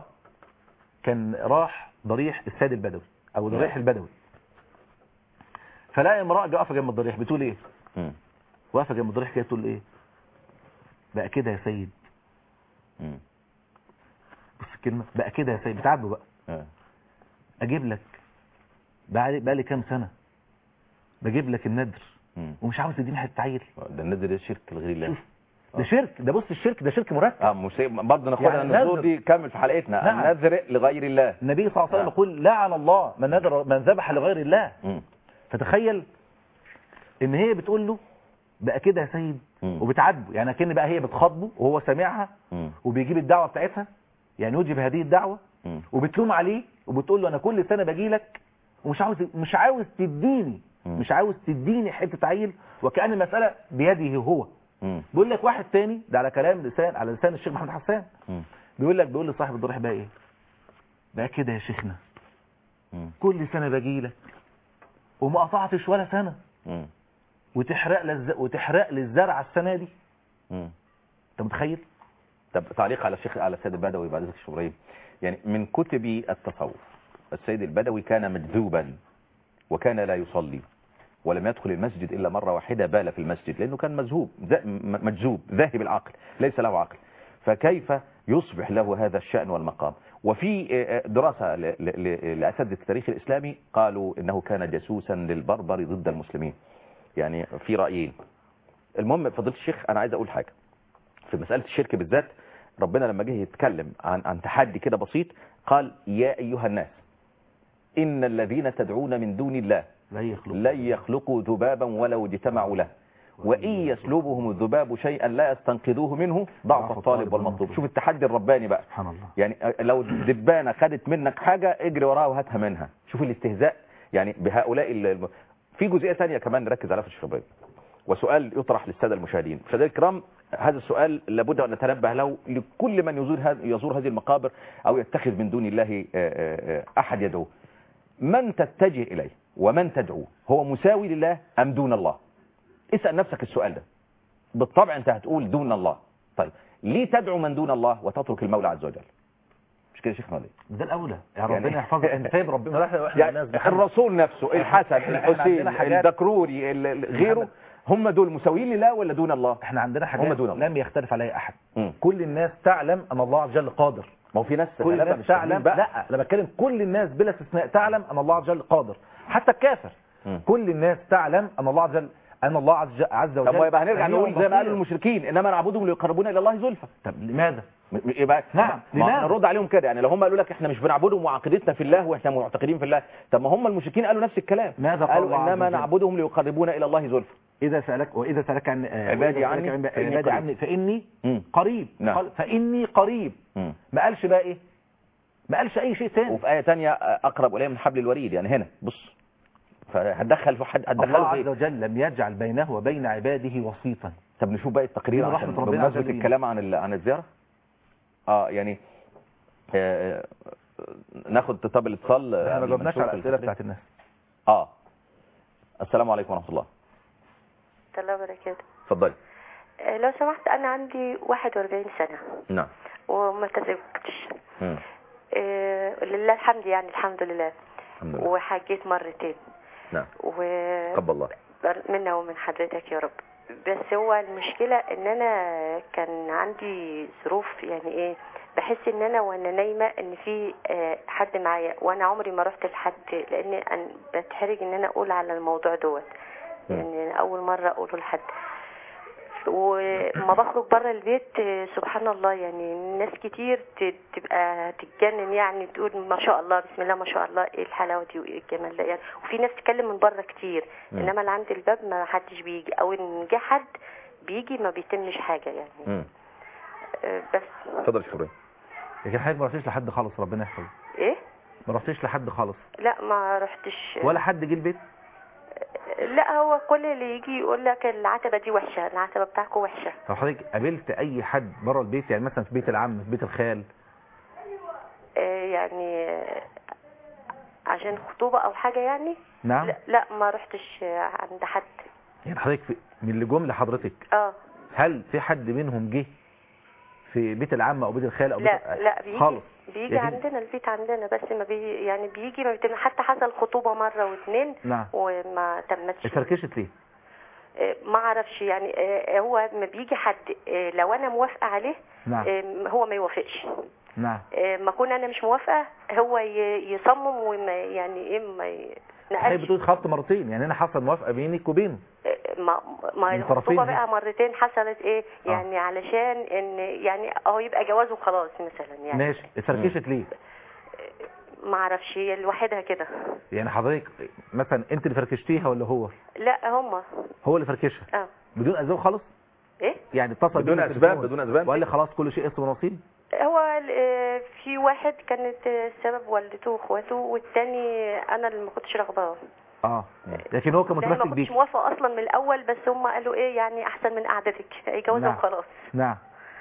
كان راح ضريح السيد البدوي او ضريح البدوي فلا امراه جا واقفه جنب الضريح بتقول ايه مم. واقفه جنب الضريح كده تقول ايه بقى كده يا سيد مم. بص الكلمه بقى كده يا سيد بتعبوا بقى آه. اجيب لك بقى بقى لي كام سنه بجيب لك الندر مم. ومش عاوز تديني حته عيل ده النذر ده شرك لغير الله ده شرك ده بص الشرك ده شرك مركب اه مسي... برضه ناخدها يعني النذور نذر. دي كمل في حلقتنا نعم. النذر لغير الله النبي صلى الله عليه وسلم نعم. يقول لعن الله من نذر من ذبح لغير الله مم. فتخيل ان هي بتقول له بقى كده يا سيد مم. وبتعاتبه يعني كأن بقى هي بتخاطبه وهو سامعها مم. وبيجيب الدعوه بتاعتها يعني يجب هذه الدعوه مم. وبتلوم عليه وبتقول له انا كل سنه باجي لك ومش عاوز مش عاوز تديني مم. مش عاوز تديني حته عيل وكأن المساله بيده هو مم. بيقول لك واحد تاني ده على كلام لسان على لسان الشيخ محمد حسان مم. بيقول لك بيقول لصاحب الضريح بقى ايه بقى كده يا شيخنا مم. كل سنه باجي لك وما قطعتش ولا سنه مم. وتحرق لز... وتحرق لي الزرع السنه دي مم. انت متخيل طب تعليق على الشيخ على السيد البدوي بعد ذلك الشبرين يعني من كتب التصوف السيد البدوي كان مجذوبا وكان لا يصلي ولم يدخل المسجد إلا مرة واحدة بال في المسجد لأنه كان مذهوب ذا- م- مجذوب ذاهب العقل ليس له عقل فكيف يصبح له هذا الشأن والمقام وفي آه، آه، دراسة ل- ل- ل- لأساتذة التاريخ الإسلامي قالوا إنه كان جاسوسا للبربر ضد المسلمين يعني في رأيين المهم فضيله الشيخ أنا عايز أقول حاجة في مسألة الشرك بالذات ربنا لما جه يتكلم عن عن تحدي كده بسيط قال يا أيها الناس إن الذين تدعون من دون الله لا يخلق لن يخلقوا ذبابا ولو اجتمعوا له وإن يسلبهم الذباب شيئا لا يستنقذوه منه ضعف الطالب والمطلوب شوف التحدي الرباني بقى سبحان الله يعني لو دبانة خدت منك حاجة اجري وراها وهاتها منها شوف الاستهزاء يعني بهؤلاء الم... في جزئية ثانية كمان نركز عليها في الشباب وسؤال يطرح للسادة المشاهدين مشاهدينا الكرام هذا السؤال لابد أن نتنبه له لكل من يزور هذه يزور هذه المقابر أو يتخذ من دون الله آه، آه، آه، أحد يدعوه من تتجه إليه ومن تدعوه هو مساوي لله أم دون الله اسأل نفسك السؤال ده بالطبع أنت هتقول دون الله طيب ليه تدعو من دون الله وتترك المولى عز وجل مش كده يا شيخنا ولا إيه؟ ده الاولى يعني يعني- ربنا يحفظك انت سايب ربنا احنا واحنا يعني ناس بحب. الرسول نفسه الحسن إحنا عندنا الحسين حاجات- الدكروري ال- ال- غيره هم دول مساويين لله ولا دون الله احنا عندنا حاجات هم دون الله لم يختلف عليها احد مم. كل الناس تعلم ان الله عز وجل قادر ما هو في ناس كل غلابة الناس مش فاهمين تعلم بقى. لا انا بتكلم كل الناس بلا استثناء تعلم ان الله عز وجل قادر حتى الكافر مم. كل الناس تعلم ان الله عز وجل ان الله عز عز وجل طب ما يبقى هنرجع سميع نقول زي ما بصير. قالوا المشركين انما نعبدهم ليقربونا الى الله زلفى طب لماذا م- م- يبقى نعم، ما لماذا؟ احنا نرد عليهم كده يعني لو هم قالوا لك احنا مش بنعبدهم وعقيدتنا في الله واحنا معتقدين في الله طب ما هم المشركين قالوا نفس الكلام ماذا قال الله قالوا عز انما وجل؟ نعبدهم ليقربونا الى الله زلفى اذا سالك واذا سالك عن آه، عبادي وإذا سألك عني عن فإني عبادي قريب. عني فاني مم. قريب نعم. قال فاني قريب مم. ما قالش بقى ايه ما قالش اي شيء ثاني وفي آية تانية أقرب إليه من حبل الوريد يعني هنا بص فهتدخل في حد الله هتدخله عز في إيه؟ وجل لم يجعل بينه وبين عباده وسيطا طب نشوف بقى التقرير من عشان رحمة ربنا عز بمناسبة وجل. الكلام عن ال- عن الزيارة اه يعني آه، آه، ناخد طب الاتصال احنا ما قبل ما جاوبناش نشوف على الاسئله التقرير. بتاعت الناس اه السلام عليكم ورحمة الله الله وبركاته اتفضلي آه، لو سمحت أنا عندي 41 سنة نعم وما تزوجتش مم. آه، لله الحمد يعني الحمد لله الحمد لله وحجيت مرتين نعم و قبل الله منا ومن حضرتك يا رب بس هو المشكلة ان انا كان عندي ظروف يعني ايه بحس ان انا وانا نايمة ان في آه، حد معايا وانا عمري ما رحت لحد لان أنا بتحرج ان انا اقول على الموضوع دوت يعني أنا اول مرة اقوله لحد وما بخرج بره البيت آه، سبحان الله يعني ناس كتير ت- تبقى تتجنن يعني تقول ما شاء الله بسم الله ما شاء الله ايه الحلاوه دي وايه الجمال ده يعني وفي ناس تتكلم من بره كتير مم. انما اللي عند الباب ما حدش بيجي او ان جه حد بيجي ما بيتمش حاجه يعني مم. آه، بس اتفضل شكرا لكن حضرتك ما رحتيش لحد خالص ربنا يحفظك ايه ما رحتيش لحد خالص لا ما رحتش ولا حد جه البيت لا هو كل اللي يجي يقول لك العتبه دي وحشه العتبه بتاعكم وحشه طب حضرتك قابلت اي حد بره البيت يعني مثلا في بيت العم في بيت الخال آه، يعني آه، عشان خطوبه او حاجه يعني نعم لا, لا ما رحتش آه، عند حد يعني حضرتك في من اللي جم لحضرتك اه هل في حد منهم جه في بيت العم او بيت الخال او بيت لا لا بيجي خالص بيجي لكن- عندنا البيت عندنا بس ما بي يعني بيجي ما بيتم حتى حصل خطوبة مرة واثنين نعم وما تمتش اتفركشت ليه آه، ما اعرفش يعني آه، هو ما بيجي حد آه، لو انا موافقة عليه نعم آه، هو ما يوافقش نعم آه، ما اكون انا مش موافقة هو ي- يصمم وما يعني ايه ما حضرتك ينقلش بتقول خط مرتين يعني هنا حصل موافقه بينك وبينه ما ما من طرفين الخطوبة يعني. بقى مرتين حصلت ايه يعني علشان ان يعني اه يبقى جواز وخلاص مثلا يعني ماشي اتفركشت ليه ما اعرفش هي لوحدها كده يعني حضرتك مثلا انت اللي فركشتيها ولا هو لا هما هو اللي فركشها اه بدون اسباب خالص ايه يعني اتصل بدون بينه أسباب، بالتليفون بدون أسباب. وقال لي خلاص كل شيء اسمه نصيب هو آه، في واحد كانت آه، السبب والدته واخواته والتاني انا اللي ما كنتش راغباه اه لكن هو كان يعني ما متمسك كنتش بيك موافقه اصلا من الاول بس هم قالوا ايه يعني احسن من قعدتك جوازها نعم. وخلاص نعم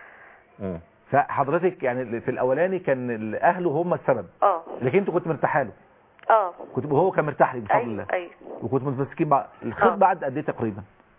مم. فحضرتك يعني في الاولاني كان ال- اهله هم السبب اه لكن انت كنت مرتاحه له اه كنت وهو كان مرتاح لك بفضل ايوه الله ايوه وكنت متمسكين بعض الخطبه قعدت قد ايه تقريبا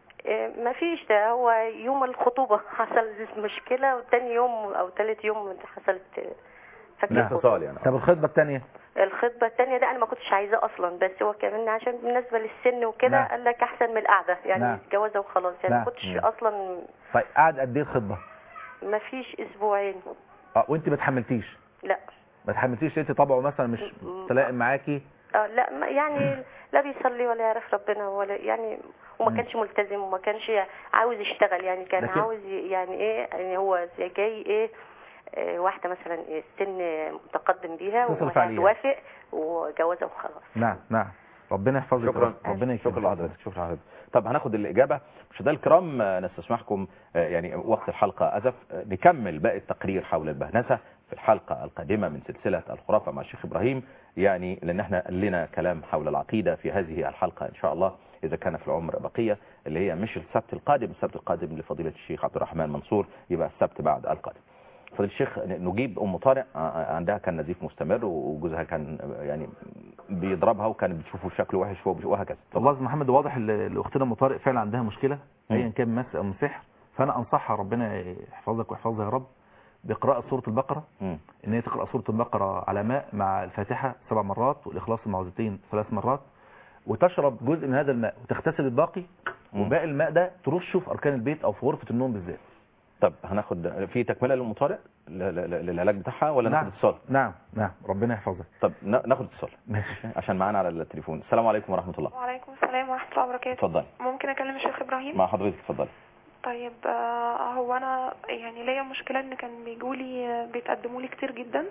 ما فيش ده هو يوم الخطوبه حصل مشكله وتاني يوم او تالت يوم حصلت آه، فاكره اتصال يعني طب الخطبه الثانيه الخطبه الثانيه ده انا ما كنتش عايزاه اصلا بس هو كمان عشان بالنسبه للسن وكده نعم. قال لك احسن من القعده يعني نعم. جوازه وخلاص يعني نعم. ما كنتش مم. اصلا طيب قعد قد ايه الخطبه ما فيش اسبوعين اه وانت ما تحملتيش لا ما تحملتيش انت طبعه مثلا مش تلائم معاكي اه لا ما- يعني لا بيصلي ولا يعرف ربنا ولا يعني وما مم. كانش ملتزم وما كانش عاوز يشتغل يعني كان لكن- عاوز ي- يعني ايه يعني هو زي جاي ايه آه، واحده مثلا إيه السن متقدم بيها تصرف عليها. وهتوافق وجوازها وخلاص نعم نعم ربنا يحفظك شكرا ربنا يكرمك شكرا لحضرتك شكرا لحضرتك طب هناخد الاجابه مشاهدينا الكرام آه، نستسمحكم آه، يعني وقت الحلقه اسف آه، نكمل باقي التقرير حول البهنسه في الحلقه القادمه من سلسله الخرافه مع الشيخ ابراهيم يعني لان احنا لنا كلام حول العقيده في هذه الحلقه ان شاء الله اذا كان في العمر بقيه اللي هي مش السبت القادم السبت القادم لفضيله الشيخ عبد الرحمن منصور يبقى السبت بعد القادم فضيله الشيخ نجيب ام طارق آه، عندها كان نزيف مستمر وجوزها كان آه، يعني بيضربها وكانت بتشوفه شكله وحش وهو- وهكذا والله يا أستاذ محمد واضح ال- ال- اختنا ام طارق فعلا عندها مشكله مم. ايا كان مس او من سحر فانا انصحها ربنا يحفظك ويحفظها يا رب بقراءه سوره البقره مم. ان هي تقرا سوره البقره على ماء مع الفاتحه سبع مرات والاخلاص المعوذتين ثلاث مرات وتشرب جزء من هذا الماء وتغتسل الباقي مم. وباقي الماء ده ترشه في اركان البيت او في غرفه النوم بالذات طب هناخد في تكمله للمطارق ل- ل- ل- للعلاج بتاعها ولا نعم. ناخد اتصال نعم نعم ربنا يحفظك طب نا- ناخد اتصال ماشي عشان معانا على التليفون السلام عليكم ورحمه الله وعليكم السلام ورحمة الله وبركاته اتفضلي ممكن أكلم الشيخ إبراهيم مع حضرتك اتفضلي طيب آه، هو أنا يعني ليا مشكلة إن كان بيجولي آه، بيتقدموا لي كتير جدا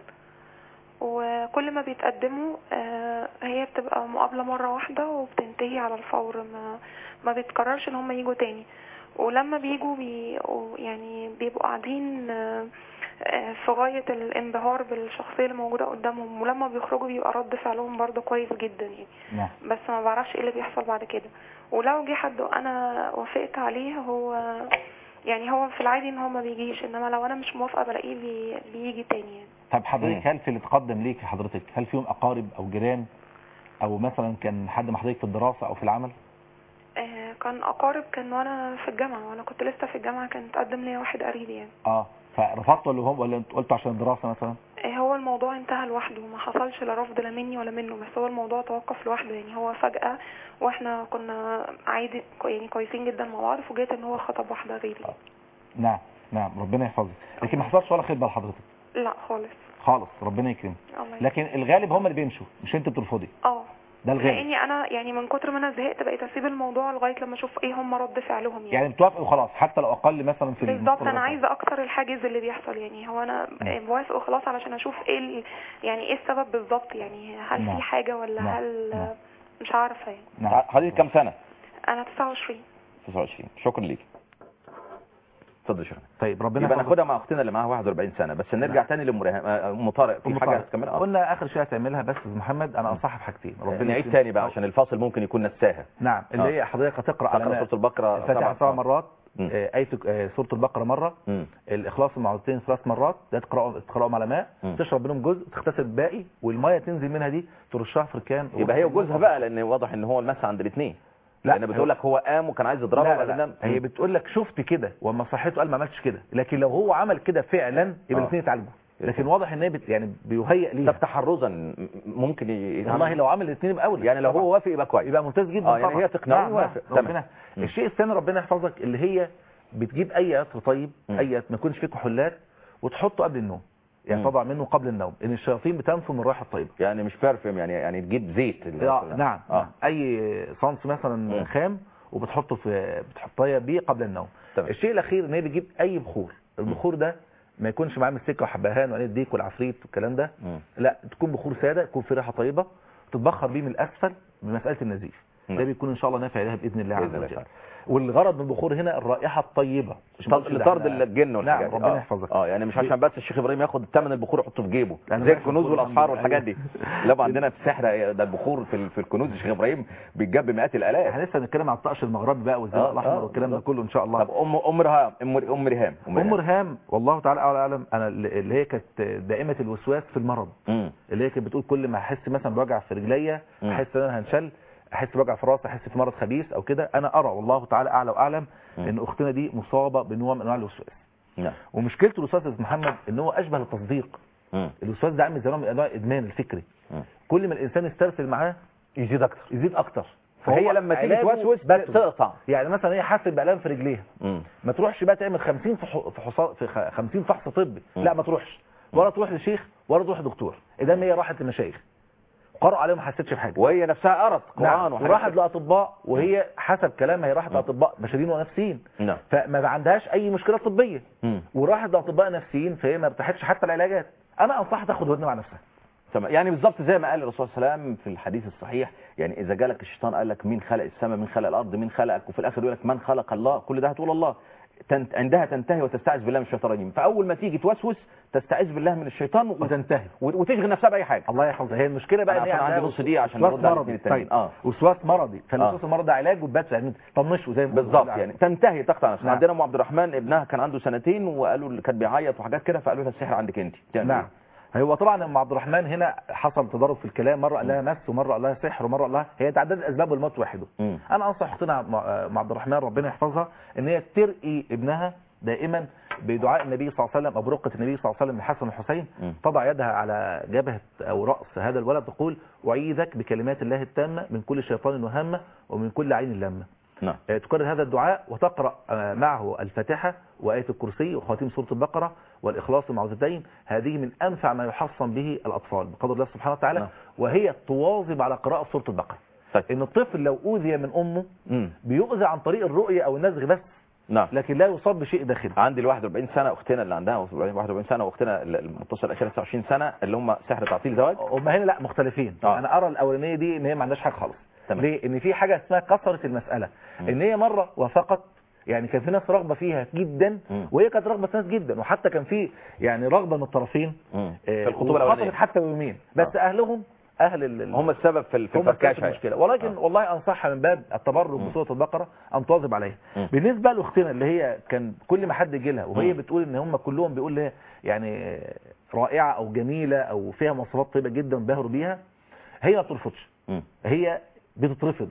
وكل ما بيتقدموا آه، هي بتبقى مقابلة مرة واحدة وبتنتهي على الفور ما ما بيتكررش إن هم يجوا تاني ولما بيجوا بي يعني بيبقوا قاعدين آه، آه، في غاية الانبهار بالشخصية اللي موجودة قدامهم ولما بيخرجوا بيبقى رد فعلهم برضه كويس جدا يعني نعم بس ما بعرفش ايه اللي بيحصل بعد كده ولو جه حد وانا وافقت عليه هو يعني هو في العادي ان هو ما بيجيش انما لو انا مش موافقه بلاقيه بي بيجي تاني يعني طب حضرتك هل في اللي تقدم ليك حضرتك هل فيهم اقارب او جيران او مثلا كان حد مع حضرتك في الدراسه او في العمل آه كان اقارب كان وانا في الجامعه وانا كنت لسه في الجامعه كان تقدم لي واحد قريبي يعني اه فرفضت ولا هم ولا انت قلت عشان الدراسه مثلا آه هو الموضوع انتهى لوحده ما حصلش لا رفض لا مني ولا منه بس هو الموضوع توقف لوحده يعني هو فجاه واحنا كنا عادي يعني كويسين جدا مع بعض فوجئت ان هو خطب واحده غيري نعم نعم ربنا يحفظك لكن ما حصلش ولا خطبه لحضرتك لا خالص خالص ربنا يكرمك الله يكرمك. لكن الغالب هم اللي بيمشوا مش انت بترفضي اه ده الغالب لاني انا يعني من كتر ما انا زهقت بقيت اسيب الموضوع لغايه لما اشوف ايه هم رد فعلهم يعني, يعني بتوافق وخلاص حتى لو اقل مثلا في بالظبط المستوى انا ده. عايزه اكسر الحاجز اللي بيحصل يعني هو انا بوافق وخلاص علشان اشوف ايه ال... يعني ايه السبب بالظبط يعني هل نعم. في حاجه ولا نعم. هل نعم. مش عارفه يعني نعم. حضرتك كام سنه انا 29 29 شكرا ليك اتفضل شكرا طيب ربنا يبقى يحفظك. ناخدها مع اختنا اللي معاها 41 سنه بس نرجع تاني لام ريهام- آه، ام طارق في أم حاجه طارق. هتكملها آه. قلنا اخر شيء هتعملها بس يا محمد انا انصحها بحاجتين نعيد يكرمك. تاني بقى عشان الفاصل ممكن يكون نساها نعم اللي آه. هي حضرتك هتقرا على تقرا ما- سوره البقره الفاتحه سبع سبع مرات مم. آه، آية آه، سورة البقرة مرة مم. الإخلاص المعوذتين ثلاث مرات ده تقرأهم تقرأهم على ماء مم. تشرب منهم جزء تغتسل الباقي والمية تنزل منها دي ترشها في ركان يبقى هي وجوزها بقى لان واضح ان هو المس عند الاثنين لا، لان بتقول لك هو قام وكان عايز يضربها لا, وبعدين لا, نام. هي بتقول لك شفت كده واما صحيته قال ما عملتش كده لكن لو هو عمل كده فعلا يبقى آه. الاثنين يتعالجوا لكن واضح ان هي بت يعني بيهيئ ليها طب تحرزا م- ممكن ي- والله لو عمل الاثنين يبقى اولى يعني لو طبعاً. هو وافق يبقى كويس يبقى ممتاز جدا اه يعني طبعاً. هي تقنعه نعم، ويوافق نعم. تمام. ربنا مم. الشيء الثاني ربنا يحفظك اللي هي بتجيب اي عطر طيب مم. اي ما يكونش فيه كحولات وتحطه قبل النوم يعني مم. تضع منه قبل النوم ان الشياطين بتنفو من الرائحه الطيبه يعني مش بارفيوم يعني يعني تجيب زيت اللي آه هو- نعم, اه نعم اي صنص مثلا مم. خام وبتحطه في بتحطيه بيه قبل النوم تمام. الشيء الاخير ان هي بتجيب اي بخور البخور ده ما يكونش معاه مسكه وحبهان وعين الديك والعفريت والكلام ده مم. لا تكون بخور ساده يكون في ريحه طيبه تتبخر بيه من الاسفل بمساله النزيف نعم. ده بيكون ان شاء الله نافع لها باذن الله بإذن عز الله وجل تعالى. والغرض من البخور هنا الرائحه الطيبه مش بقولش اللي لطرد احنا- الجن والحاجات نعم دي. ربنا آه. يحفظك اه يعني مش عشان بس الشيخ ابراهيم ياخد ثمن البخور يحطه في جيبه أنا زي باخد الكنوز بخور والاسحار الحمد والحاجات دي لله. لا بقى عندنا في السحر ده البخور في ال- في الكنوز الشيخ ابراهيم بيتجاب بمئات الالاف احنا لسه بنتكلم عن الطقش المغربي بقى والزرق آه، الاحمر آه، والكلام ده بالظبط. كله ان شاء الله طب ام ام رهام ام ام ريهام ام رهام والله تعالى اعلى اعلم انا اللي هي كانت دائمه الوسواس في المرض مم. اللي هي كانت بتقول كل ما احس مثلا بوجع في رجليا مم. احس ان انا هنشل احس بوجع في راسي احس في مرض خبيث او كده انا ارى والله تعالى اعلى واعلم مم. ان اختنا دي مصابه بنوع من انواع الوسواس نعم ومشكله الوسواس يا أستاذ محمد ان هو اشبه للتصديق مم. الوسواس ده عامل زي نوع من انواع الادمان الفكري مم. كل ما الانسان يسترسل معاه يزيد اكتر يزيد اكتر فهي فهو لما تيجي علاجه توسوس بتر. تقطع يعني مثلا هي حاسه بالام في رجليها مم. ما تروحش بقى تعمل 50 فح- فحوصات في خ- 50 فحص طبي مم. لا ما تروحش ولا تروح لشيخ ولا تروح لدكتور اذا هي راحت لمشايخ قرأوا عليها ما حسيتش بحاجه وهي نفسها قرت قران نعم وحاجات وراحت كده. لاطباء وهي حسب كلامها هي راحت لاطباء بشريين ونفسيين نعم فما عندهاش اي مشكله طبيه مم. وراحت لاطباء نفسيين فهي ما ارتاحتش حتى العلاجات انا انصحها تاخد ودن مع نفسها تمام يعني بالظبط زي ما قال الرسول صلى الله عليه وسلم في الحديث الصحيح يعني اذا جالك الشيطان قال لك مين خلق السماء مين خلق الارض مين خلقك وفي الاخر يقول لك من خلق الله كل ده هتقول الله تنت... عندها تنتهي وتستعذ بالله من الشيطان الرجيم فاول ما تيجي توسوس تستعذ بالله من الشيطان و... وتنتهي و- وتشغل نفسها باي حاجه الله يحفظها هي المشكله بقى أنا ان هي عشان عندها عندي نص دقيقة عشان وسواس نرد على مرضي. الاثنين التانيين. طيب آه. وسواس مرضي فالوسواس المرضي علاجه بس يعني طنشه زي ما بيقولوا بالظبط كده. يعني تنتهي تقطع نفسها نعم. عندنا ام عبد الرحمن ابنها كان عنده سنتين وقالوا اللي كان بيعيط وحاجات كده فقالوا لها السحر عندك انت تعمل نعم هو طبعا ام عبد الرحمن هنا حصل تضارب في الكلام مره قال لها مس ومره قال لها سحر ومره قال لها هي تعدد الاسباب والموت واحده إيه؟ مم. انا انصح اختنا مع- مع عبد الرحمن ربنا يحفظها ان هي ترقي ابنها دائما بدعاء النبي صلى الله عليه وسلم او برقه النبي صلى الله عليه وسلم الحسن والحسين مم. تضع يدها على جبهه او راس هذا الولد تقول اعيذك بكلمات الله التامه من كل شيطان وهامه ومن كل عين لامه نعم آه، تكرر هذا الدعاء وتقرأ آه، معه الفاتحة وآية الكرسي وخواتيم سورة البقرة والإخلاص المعوذتين هذه من أنفع ما يحصن به الأطفال بقدر الله سبحانه وتعالى نعم. وهي تواظب على قراءة سورة البقرة طيب. إن الطفل لو أوذي من أمه مم. بيؤذى عن طريق الرؤية أو النزغ بس نعم لكن لا يصاب بشيء داخلي عندي ال 41 سنه اختنا اللي عندها 41 سنه واختنا المتصل الاخيره 29 سنه اللي هم سحر تعطيل زواج هم هنا لا مختلفين آه. انا ارى الاولانيه دي ان هي ما عندهاش حاجه خالص تمام. ليه ان في حاجه اسمها كثره المساله مم. ان هي مره وفقط يعني كان في ناس رغبه فيها جدا مم. وهي كانت رغبه ناس جدا وحتى كان في يعني رغبه من الطرفين مم. آه، في الخطوبه وحصلت الاولانيه حتى يومين بس اهلهم اهل ال- ال- هم السبب في ال- في هم السبب الفركشه المشكله ولكن والله انصحها من باب التبرك مم. بسوره البقره ان تواظب عليها مم. بالنسبه لاختنا اللي هي كان كل ما حد يجي لها وهي مم. بتقول ان هم كلهم بيقول لها يعني رائعه او جميله او فيها مواصفات طيبه جدا بيهروا بيها هي ما بترفضش مم. هي بتترفض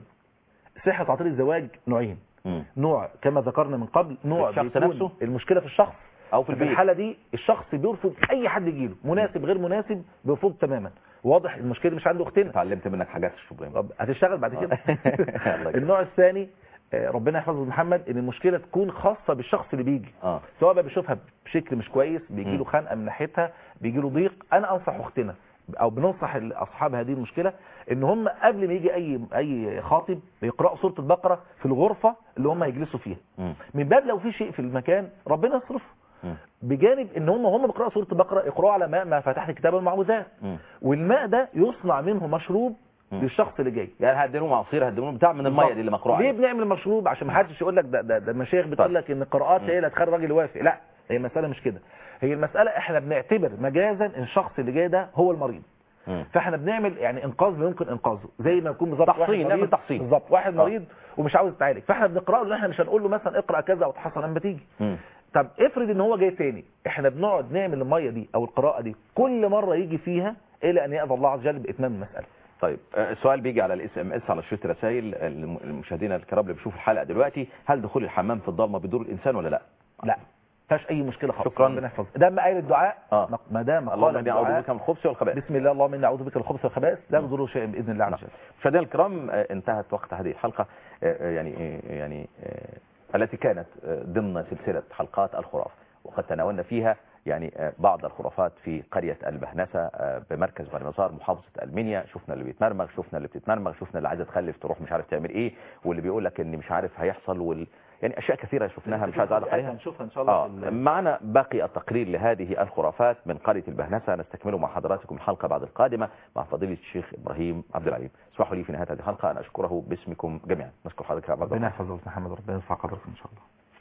صحه تعطيل الزواج نوعين مم. نوع كما ذكرنا من قبل نوع الشخص بيكون نفسه؟ المشكله في الشخص او في البيت الحاله دي الشخص بيرفض اي حد يجيله مناسب غير مناسب بيرفض تماما واضح المشكله دي مش عند اختنا اتعلمت منك حاجات يا شبراهيم طب هتشتغل بعد كده الله يكرمك. النوع الثاني آه، ربنا يحفظه محمد ان المشكله تكون خاصه بالشخص اللي بيجي اه سواء بقى بيشوفها بشكل مش كويس بيجي له مم. خنقه من ناحيتها بيجي له ضيق انا انصح اختنا او بننصح اصحاب هذه المشكله ان هم قبل ما يجي اي اي خاطب يقراوا سوره البقره في الغرفه اللي هم يجلسوا فيها مم. من باب لو في شيء في المكان ربنا يصرفه مم. بجانب ان هم هم بيقراوا سوره البقره يقراوا على ماء ما فتحت كتاب المعوذات مم. والماء ده يصنع منه مشروب مم. للشخص اللي جاي يعني هديلهم عصير هديلهم بتاع من الميه دي اللي مقروءه ليه عليها بنعمل مشروب عشان ما حدش يقول لك ده ده, ده المشايخ بتقول لك ان القراءات هي اللي هتخلي الراجل يوافق لا هي المساله مش كده هي المساله احنا بنعتبر مجازا ان الشخص اللي جاي ده هو المريض مم. فاحنا بنعمل يعني انقاذ ما يمكن انقاذه زي ما يكون بالظبط واحد تحصين، نعمل مريض تحصين. بالظبط واحد آه. مريض ومش عاوز يتعالج فاحنا بنقرا له احنا مش هنقول له مثلا اقرا كذا وتحصل لما تيجي مم. طب افرض ان هو جاي تاني احنا بنقعد نعمل الميه دي او القراءه دي كل مره يجي فيها الى ان يأذى الله عز وجل باتمام المساله طيب آه، السؤال بيجي على الاس ام اس على شريط رسائل المشاهدين الكرام اللي بيشوفوا الحلقه دلوقتي هل دخول الحمام في الضلمه بيضر الانسان ولا لا لا فيهاش اي مشكله خالص شكراً. ربنا يحفظك ده ما قايل الدعاء آه. ما دام اللهم قال اني اعوذ الدعاء بك من الخبث والخبائث بسم الله اللهم اني اعوذ بك من الخبث والخبائث لا يضره شيء باذن الله عز وجل مشاهدينا الكرام آه، انتهت وقت هذه الحلقة آه، آه، يعني آه، يعني آه، التي كانت آه، ضمن سلسلة حلقات الخراف وقد تناولنا فيها يعني آه، بعض الخرافات في قرية البهنسة آه، بمركز بني مزار محافظة المنيا شفنا اللي بيتمرمغ شفنا اللي بتتمرمغ شفنا اللي عايزة تخلف تروح مش عارف تعمل ايه واللي بيقول لك ان مش عارف هيحصل وال... يعني اشياء كثيرة شفناها مش عايز اعلق عليها هنشوفها ان شاء الله آه. في ال- معنا باقي التقرير لهذه الخرافات من قرية البهنسة نستكمله مع حضراتكم الحلقة بعد القادمة مع فضيلة الشيخ إبراهيم عبد العليم اسمحوا لي في نهاية هذه الحلقة أن أشكره باسمكم جميعا نشكر حضرتك يا عبد ربنا الله يحفظك محمد ربنا يرفع قدرك ان شاء الله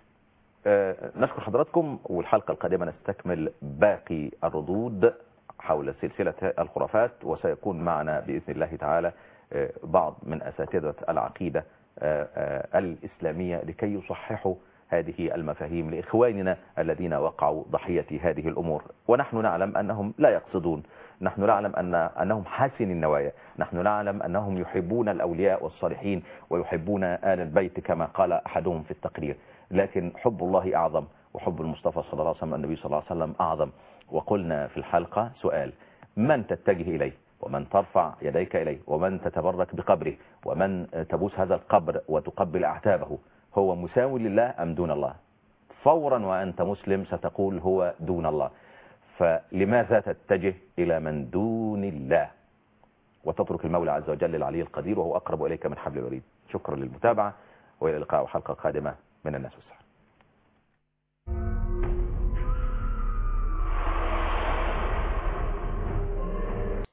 آه، نشكر حضراتكم والحلقة القادمة نستكمل باقي الردود حول سلسلة الخرافات وسيكون معنا بإذن الله تعالى آه، بعض من أساتذة العقيدة آه، آه، الإسلامية لكي يصححوا هذه المفاهيم لإخواننا الذين وقعوا ضحية هذه الأمور ونحن نعلم أنهم لا يقصدون نحن نعلم أن أنهم حاسن النوايا نحن نعلم أنهم يحبون الأولياء والصالحين ويحبون آل البيت كما قال أحدهم في التقرير لكن حب الله أعظم وحب المصطفى صلى الله عليه وسلم النبي صلى الله عليه وسلم أعظم وقلنا في الحلقة سؤال من تتجه إليه ومن ترفع يديك إليه ومن تتبرك بقبره ومن تبوس هذا القبر وتقبل أعتابه هو مساوي لله أم دون الله فورا وأنت مسلم ستقول هو دون الله فلماذا تتجه إلى من دون الله وتترك المولى عز وجل العلي القدير وهو أقرب إليك من حبل الوريد شكرا للمتابعة وإلى اللقاء وحلقة قادمة من الناس والسحر